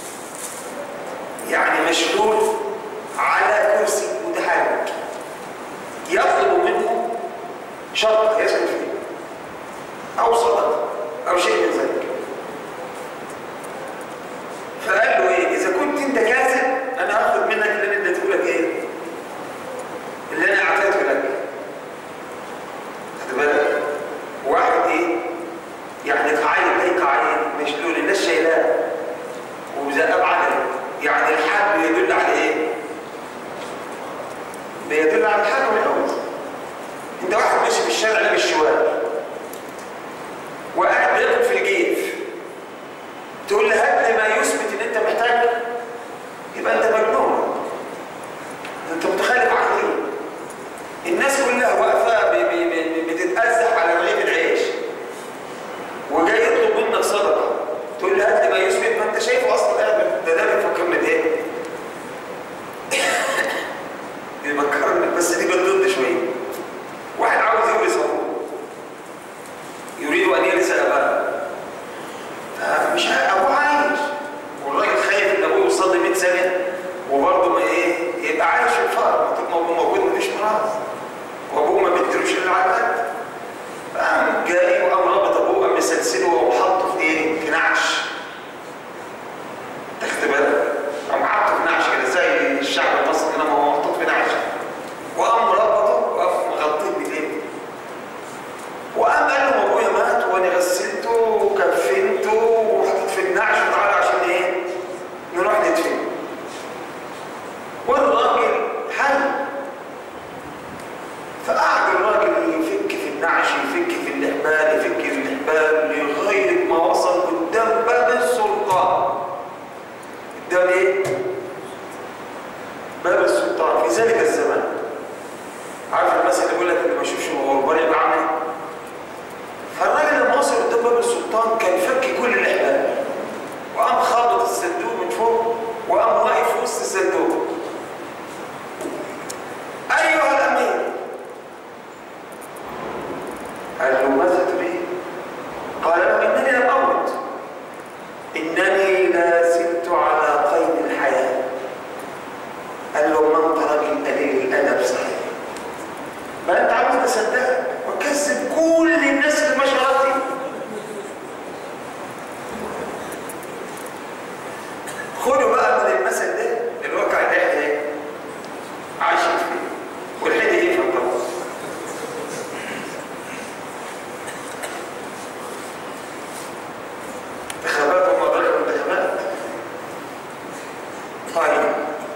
يعني مشلول على كرسي متحرك يطلب منه شرط يسكن فيه او صدقه او شيء من ذلك فقال له ايه اذا كنت انت كاذب انا هاخد منك اللي انا اديته لك ايه اللي انا اعطيته لك خد بالك واحد ايه يعني قعيد زي قعيد مشلول الناس شايلاه ومزقب عليه يعني الحال بيدل على ايه بيدل على الحال الاول انت واحد ماشي في الشارع لابس شوال وقاعد بياكل في الجيف تقول له هات لي ما يثبت ان انت محتاج يبقى انت مجنون انت متخلف عقليا الناس كلها واقفه ب- ب- ب- بتتأزح على رغيف العيش وجاي يطلب منك صدقه تقول له هات لي ما يثبت ما انت شايفه اصلا قاعد ده ده بيفكرني بايه؟ بيفكرني بس دي بالضد شويه واحد عاوز يورث ابوه يريد ان يرث اباه فمش ع- ابوه عايش والراجل خايف ان ابوه يوصل ل 100 سنه وبرضه ما ايه يبقى عايش في الفقر طول ما ابوه موجود مفيش ميراث وابوه ما بيديلوش الا على القد فقام جاي وقام رابط ابوه قام مسلسله وحطه في ايه؟ في نعش تاخد بالك؟ قام حاطه في نعش كده زي الشعب المصري كده ما هو محطوط في نعش وقام ربطه وقام مغطيه بايديه وقام قال له ابويا مات وانا غسلته وكفنته وحطيت في النعش وتعالى عشان ايه؟ نروح ندفن والراجل حي فقعد الراجل يفك في النعش يفك في الإحبال يفك في الإحبال لغاية ما وصل قدام باب السلطان قدام إيه؟ باب السلطان في ذلك الزمان عارف المثل اللي بيقول لك اللي ما يشوفش الغربان يبقى عامل إيه؟ فالراجل لما وصل قدام باب السلطان كان فك كل الإحبال وقام خابط الصندوق من فوق وقام واقف في وسط الصندوق أيها الأمير قال له ماذا تريد؟ قال له إنني لم أمت إنني لا زلت على قيد الحياة قال له ما أنت راجل قليل الأدب صحيح ما أنت عاوز تصدقك وكذب كل الناس اللي ماشية وراك خدوا بقى من المثل ده الواقع ده ايه؟ عايشين فيه والحين ايه في الطبق انتخابات ومدرك الانتخابات طيب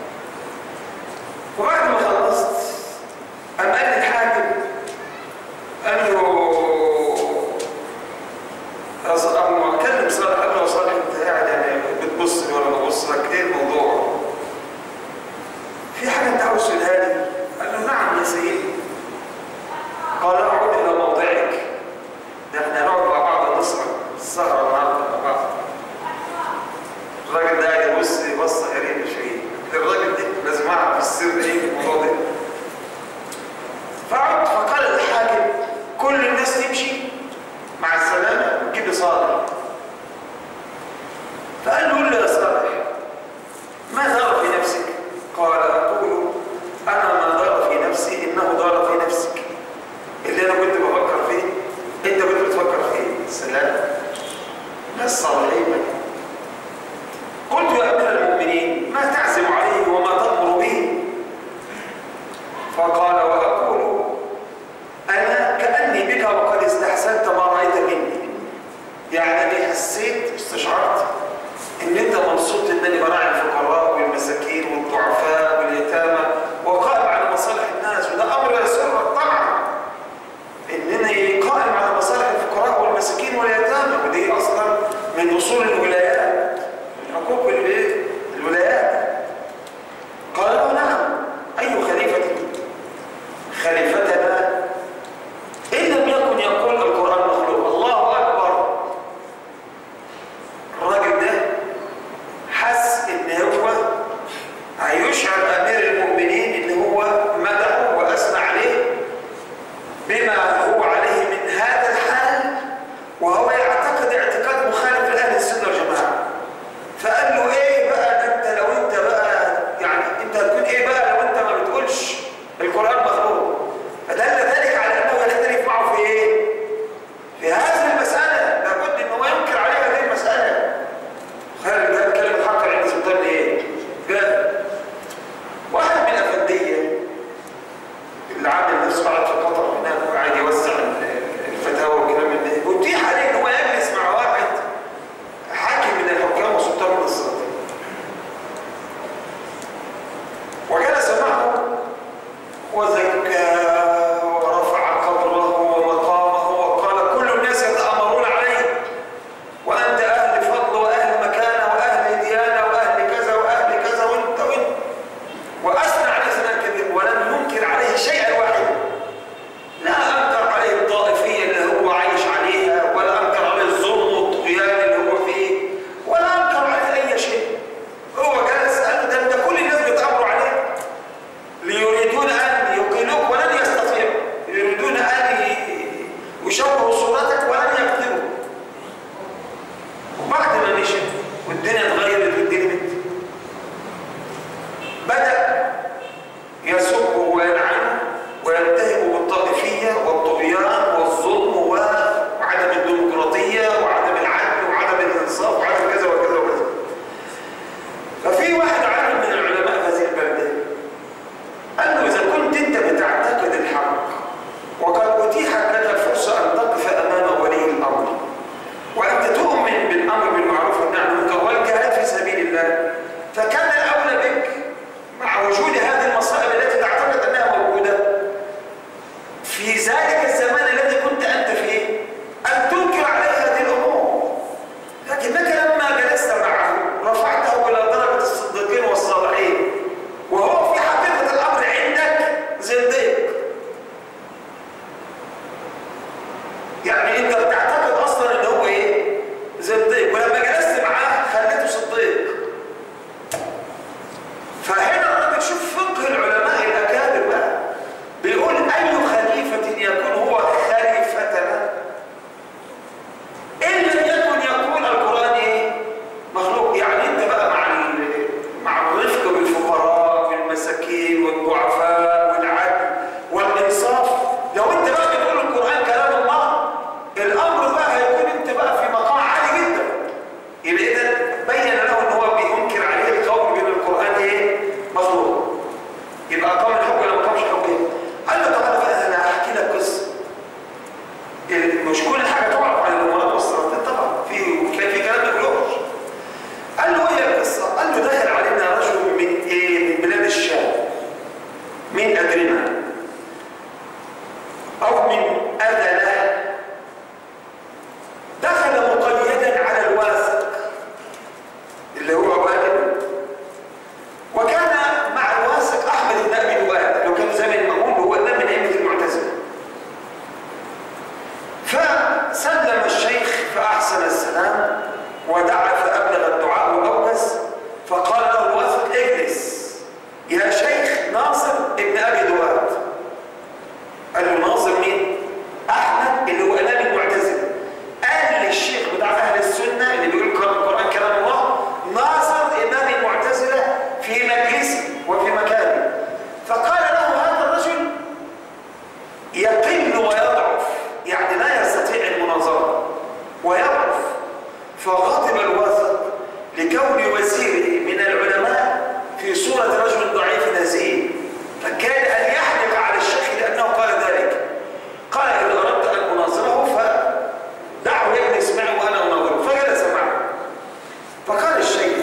وبعد ما خلصت قام قال لي الحاكم قال له أما أكلم صالح قال له يا صالح أنت قاعد يعني بتبص لي ولا ببص لك إيه الموضوع؟ في حاجة أنت عاوز تقولها لي؟ قال له نعم يا سيدي قال اقعد إلى موضعك ده احنا هنقعد مع بعض نسهر السهرة النهارده مع بعض الراجل ده قاعد يبص لي بصة غريبة شوية الراجل ده لازم أعرف السر إيه في الموضوع ده فقعدت فقال الحاكم كل الناس تمشي مع السلامة وتجيب لي صالح فقال له قول لي يا صالح ما ترى في نفسك؟ قال الصالحين قلت يا أمير المؤمنين ما تعزم عليه وما تأمر به فقال وأقول أنا كأني بك وقد استحسنت ما رأيت مني يعني أنا حسيت استشعرت إن أنت مبسوط إنني براعي الفقراء والمساكين والضعفاء واليتامى وقائم على مصالح الناس وده أمر يسر طبعا إنني قائم على مصالح الفقراء والمساكين واليتامى ودي أصلا من أصول الولايات من حقوق الإيه؟ الولايات قال له نعم أي خليفة خليفتنا إن لم يكن يقول القرآن مخلوق الله أكبر الراجل ده حس إن هو هيشعر أمير المؤمنين إن هو مدحه وأثنى عليه بما هو عليه من هذا الحال وهو يعتقد اعتقاد مخالف لأهل السنة والجماعة فقال له ايه بقى ده انت لو انت بقى يعني انت هتكون ايه بقى لو انت ما بتقولش القرآن مخلوق فدل ذلك على انه يختلف معه في ايه في هذه المسألة لابد ان هو ينكر عليه هذه المسألة خالد ده كلمة الحق عند سلطان ايه قال واحد من الأفندية اللي عامل نفسه قاعد في قطر هناك وقاعد يوزع الفتاوى والكلام من ده اتيح عليه ان هو يجلس مع واحد حاكم من الحكام وسلطان من السلاطين وجلس معه وزكاه ورفع قدره ومقامه وقال كل الناس يتآمرون عليه وأنت أهل فضل وأهل مكانة وأهل ديانة وأهل كذا وأهل كذا وأنت وأنت وأثنى عليه ثناء كبير ولم ينكر عليه شيئا واحدا لا أنكر عليه الطائفية اللي هو عايش عليها ولا أنكر عليه الظلم والطغيان اللي هو فيه ولا أنكر عليه أي شيء هو جلس قال ده ده كل الناس بيتأمروا عليه ليريدون أن يقيلوك ولن يستطيعوا يريدون أن يشوهوا صورتك ولن يقدروا وبعد ما مشي والدنيا اتغيرت والدنيا بت بدأ يسب ويلعن ويتهم بالطائفية والطغيان والظلم وعدم الديمقراطية وعدم العدل وعدم الإنصاف وعدم كذا وكذا وكذا ففي واحد عالم من العلماء في هذه البلدة قال له إذا كنت أنت بتعتقد الحق وقد أتيحت لك الفرصة أن تقف أمام ولي الأمر وأنت تؤمن بالأمر بالمعروف والنهي عن المنكر والجهاد في سبيل الله فكان الأولى بك مع وجود هذه المصائب التي تعتقد أنها موجودة في ذلك الزمان الذي كنت أنت فيه أن تنكر عليه هذه الأمور لكنك لما جلست معه رفعته إلى درجة الصديقين والصالحين وهو في حقيقة الأمر عندك زنديق يعني أنت بتعتقد أصلا إن هو إيه؟ زنديق ولما جلست معاه خليته صديق فهنا الراجل شوف فقه العلماء الأكابر بقى بيقول أي خليفة يكون هو خليفتنا إن لم يكن يقول القرآن إيه؟ مخلوق يعني أنت بقى مع ال- مع الرفق بالفقراء والمساكين والضعفاء والعدل والإنصاف لو أنت بقى بتقول القرآن كلام الله الأمر بقى هيكون أنت بقى في مقام عالي جدا يبقى إذا بين له إن هو بينكر عليه القول بأن القرآن إيه؟ مخلوق يبقى أقام الحكم ولا ما أقامش الحكم قال له تعالى بقى أنا هحكي لك قصة مش كل حاجة تعرف عن الأمراض والسرطان طبعا في كان في كلام ما بيقولوش قال له ايه القصة؟ قال له دخل علينا رجل من ايه؟ من بلاد الشام من أدرنا أو من أدنى دخل مقيدا على الواثق اللي هو والد وكان مع الواثق أحمد بن أبي دواد لو كان زمن مأمون هو إمام من أئمة المعتزلة فسلم الشيخ فأحسن السلام ودعا فأبلغ الدعاء وأوجز فقال له الواثق اجلس يا شيخ ناصر ابن أبي دواد قال له ناصر مين؟ أحمد اللي هو إمام المعتزلة قال للشيخ بتاع أهل السنة اللي بيقول القرآن كلام الله ناصر إمام المعتزلة في مجلسه وفي مكانه فقال له هذا الرجل يقل ويضعف يعني لا يستطيع المناظرة ويضعف فغضب رجل ضعيف نزيه فكان أن يحلف على الشيخ لأنه قال ذلك قال إذا أردت أن أناظره فدعه يجلس معي وأنا أناظره فجلس معه فقال الشيخ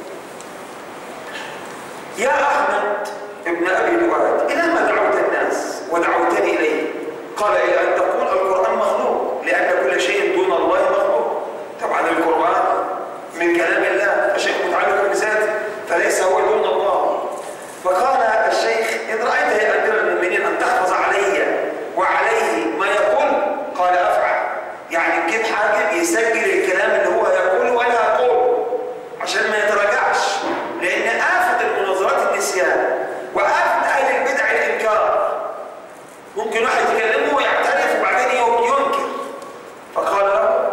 يا أحمد ابن أبي دواد إلى ما دعوت الناس ودعوتني إليه قال إلى أن تقول القرآن مخلوق لأن كل شيء دون الله مخلوق طبعا القرآن من كلام الله الشيخ متعلق بذاته فليس هو دون الله فقال الشيخ إن رأيت يا أمير المؤمنين أن تحفظ علي وعليه ما يقول قال أفعل يعني تجيب حاكم يسجل الكلام اللي هو يقوله وأنا أقول عشان ما يتراجعش لأن آفة المناظرات النسيان وآفة أهل البدع الإنكار ممكن واحد يكلمه ويعترف وبعدين ينكر فقال له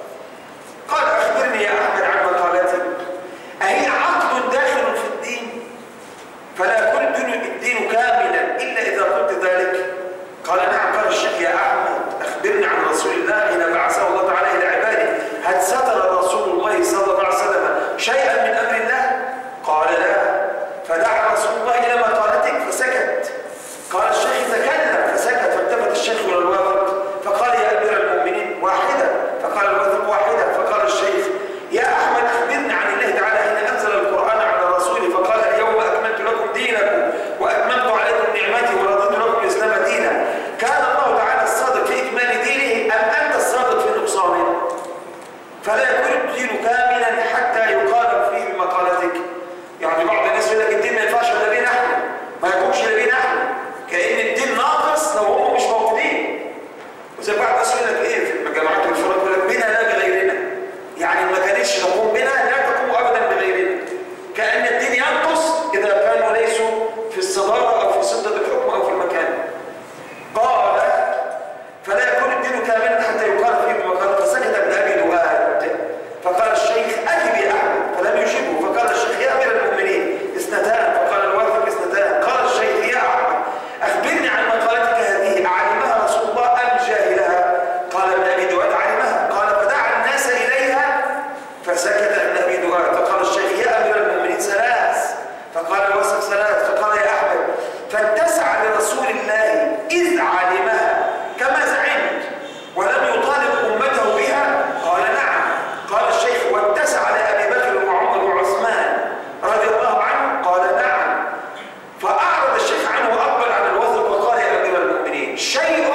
قال أخبرني يا أحمد عن مقالتي أهي عقد داخل في الدين فلا يكون الدين, الدين كاملا إلا إذا قلت ذلك قال نعم قال الشيخ يا أحمد أخبرني عن رسول الله حين بعثه الله تعالى إلى عباده هل ستر رسول الله صلى الله عليه وسلم شيئا من أمر الله قال لا فدعا رسول الله إلى مقالتك فسكت قال الشيخ تكلم فسكت فالتفت الشيخ إلى الواثق فقال يا أمير المؤمنين واحدة فقال الواثق واحدة فقال الشيخ يا أحمد أخبرني عن الله تعالى حين أنزل القرآن على رسوله فقال اليوم أكملت لكم دينكم وأتممت عليكم نعمتي ورضيت لكم الإسلام دينا كان الله تعالى الصادق في إكمال دينه أم أنت الصادق في نقصانه فلا يكون الدين كاملا حتى يقال فيه بمقالتك يعني بعض الناس يقول لك الدين ما ينفعش الا بينا احنا ما يكونش الا بينا احنا كأن الدين ناقص لو هم مش موجودين وزي بعض الناس يقول لك ايه في الجامعات والفرق يقول لك بنا لا بغيرنا يعني ما كانتش تقوم بنا لا تقوم ابدا بغيرنا كأن الدين ينقص اذا كانوا ليسوا في الصدارة او في سدة الحكم او في المكان قال فلا يكون الدين كاملا حتى يقال فيه بمقال فسكت ابن ابي دواد فقال الشيخ اجب يا احمد فلم يجبه فقال الشيخ يا امير المؤمنين اثنتان فقال الواثق اثنتان قال الشيخ يا احمد اخبرني عن مقالتك هذه اعلمها رسول الله ام جاهلها قال ابن ابي دواد علمها قال فدعا الناس اليها فسكت ابن ابي دواد فقال الشيخ يا امير المؤمنين ثلاث فقال الواثق ثلاث فقال يا احمد فاتسع لرسول الله اذ علمها كما زعمت ولم يطالب امته بها قال نعم قال الشيخ واتسع لابي بكر وعمر وعثمان رضي الله عنه قال نعم فاعرض الشيخ عنه واقبل على الوثق وقال يا امير المؤمنين شيء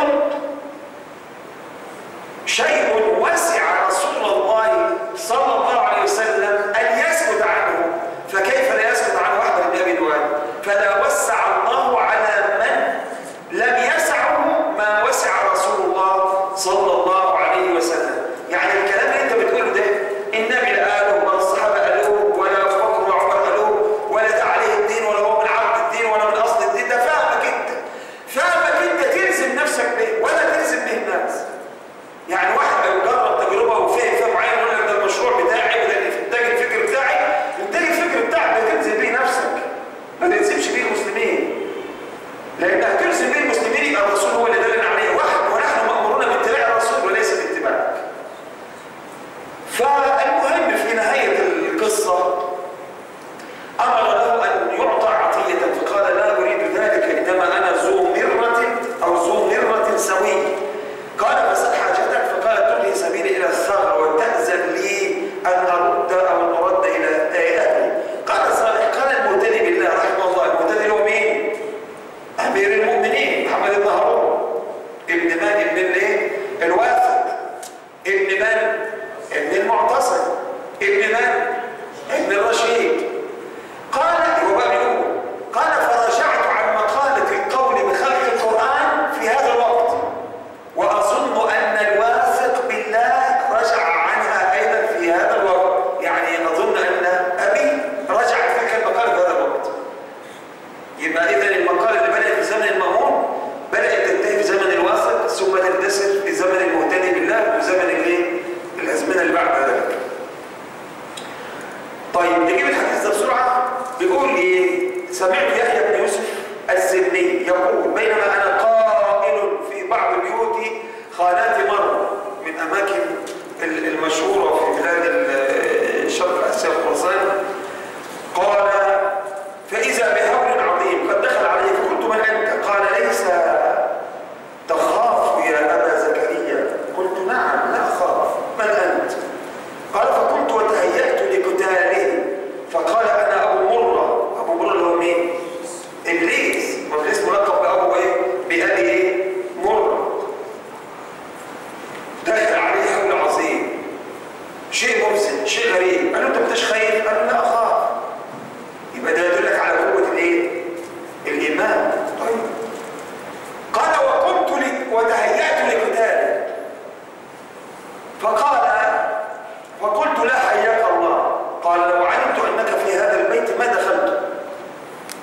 شيء وسع رسول الله صلى الله عليه وسلم ان يسكت عنه فكيف لا يسكت عن واحد بن ابي دواد فلا وسع الله على من لم يسعه ما وسع رسول الله صلى الله عليه وسلم يعني الكلام اللي انت بتقوله ده النبي لا قاله ولا الصحابه قالوه ولا ابو بكر وعمر قالوه ولا ده عليه الدين ولا هو من عرض الدين ولا من اصل الدين ده فاهمك انت فاهمك انت تلزم نفسك به ولا تلزم به الناس يعني واحد لو جرب تجربه وفهم فهم معين يقول لك ده المشروع بتاعي وده الانتاج الفكر بتاعي انتاج الفكر بتاعك ده تلزم به نفسك ما تلزمش به المسلمين لان هتلزم به المسلمين يبقى الرسول هو اللي دلنا عليه واحد ونحن مامورون باتباع الرسول وليس باتباعك فالمهم في نهايه القصه امر له ان يعطى عطيه فقال لا اريد ذلك انما انا ذو مره او ذو مره سوي قال فسل حاجتك فقال تلهي سبيلي الى الثغر وتاذن لي ان ارد او نرد الى اهلي قال صالح قال المهتدي بالله رحمه الله المهتدي هو مين؟ امير المؤمنين محمد بن هارون ابن من ابن الايه؟ الواثق ابن من؟ ابن المعتصم ابن من؟ ابن الرشيد قال هو بقى بيقول قال فرجعت عن مقالة القول بخلق القرآن في هذا الوقت وأظن أن الواثق بالله رجع عنها أيضا في هذا الوقت يعني أظن أن أبي رجع في تلك المقالة في هذا الوقت يبقى إذا المقالة اللي بدأت في زمن المأمون بدأت تنتهي في زمن الواثق ثم تندثر في زمن المهتدي بالله وزمن الايه؟ الأزمنة اللي بعد ذلك طيب نجيب الحديث ده بسرعة بيقول ايه سمعت يحيى بن يوسف الزني يقول بينما انا قائل في بعض بيوت خانات مر من اماكن المشهورة في بلاد شرق اسيا وخراسان قال فاذا بهول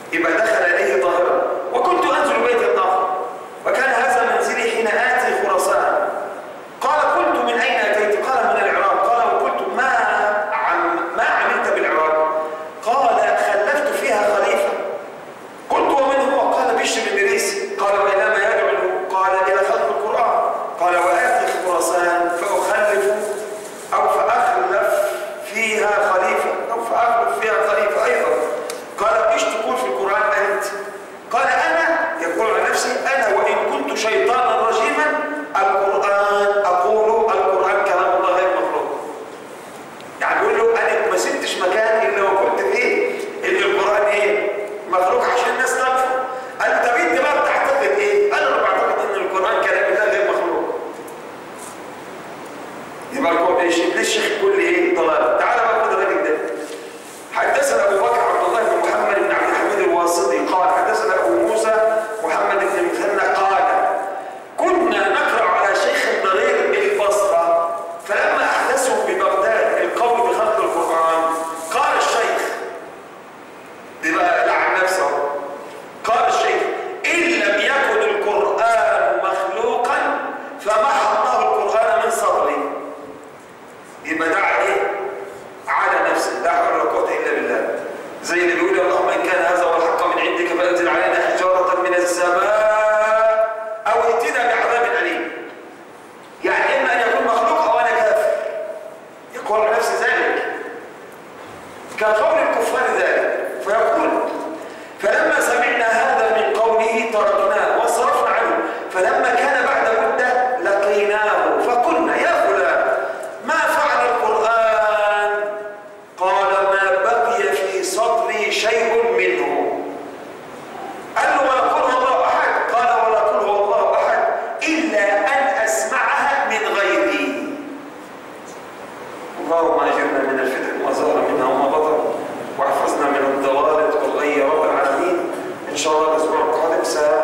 يبقى دخل إليه ظاهرا وكنت أنزل بيت النار وكان هذا منزلي حين آتي خراسان قال قلت من أين أتيت؟ قال من العراق قال وقلت ما عم ما عملت بالعراق؟ قال خلفت فيها خليفة قلت ومن هو؟ قال بشر بن مريسي قال وإلى ما يدعو قال إلى خلق القرآن قال وآتي خراسان فأخلف أو فأخلف فيها خليفة أو فأخلف فيها خليفة أيضا قال إيش تقول في القرآن أنت؟ قال أنا يقول عن نفسي أنا وإن كنت شيطانا رجيما القرآن أقول القرآن كلام الله غير مخلوق يعني بيقول له أنا ما سبتش مكان إلا وكنت فيه إن القرآن إيه؟ مخلوق عشان الناس تفهم قال له طب أنت بقى بتعتقد إيه؟ قال له أنا بعتقد إن القرآن كلام الله غير مخلوق يبقى القرآن إيش؟ إبليس شيخ كل إيه؟ ضلال تعال بقى خد الراجل ده حدثنا أبو بكر عبد الله بن محمد بن عبد الحميد الواسطي قال حدثنا أبو موسى محمد بن مثنى قال كنا نقرأ على شيخ ضرير بالبصرة فلما أحدثوا ببغداد القول بخلق القرآن قال الشيخ دي بقى لعن نفسه قال الشيخ إن لم يكن القرآن مخلوقا فمحى الله القرآن من صدري يبقى ده عليه على نفسه لا حول ولا قوة إلا بالله زي اللي بيقول اللهم إن كان هذا هو الحق من عندك فأنزل علينا حجارة من السماء أو ائتنا بعذاب أليم يعني إما أن يكون مخلوق أو أنا كافر يقول عن نفسه ذلك كقول الكفار ذلك فيقول فلما سمعنا هذا من قوله تركناه وصرفنا عنه فلما كان بعد مدة لقيناه فقلنا يا فلان ما فعل القرآن قال ما بقي في صدري شيء منه قال له ولا قل هو الله أحد قال ولا قل هو الله أحد إلا أن أسمعها من غيري اللهم اجرنا من الفتن ما ظهر منها وما بطن واحفظنا من الضلال والغي يا رب العالمين ان شاء الله الاسبوع القادم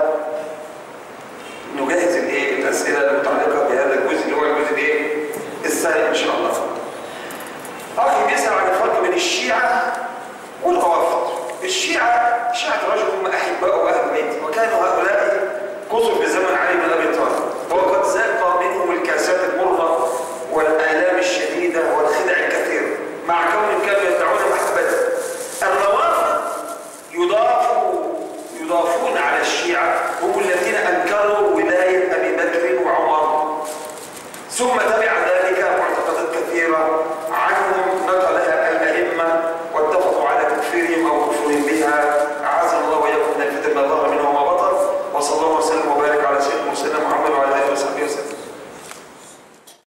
سنجهز الايه الاسئله المتعلقه بهذا الجزء اللي هو الجزء الايه الثاني ان شاء الله اخي بيسال عن الفرق بين الشيعه والروافض الشيعه شيعه رجل هم احباء اهل البيت وكانوا هؤلاء كثر في زمن علي بن ابي طالب وقد ذاق منهم الكاسات المره والآلام الشديدة والخدع الكثير مع كونهم كانوا يدعون محبته الروافض يضافوا يضافون على الشيعة هم الذين أنكروا ولاية أبي بكر وعمر ثم تبع ذلك معتقدات كثيرة عن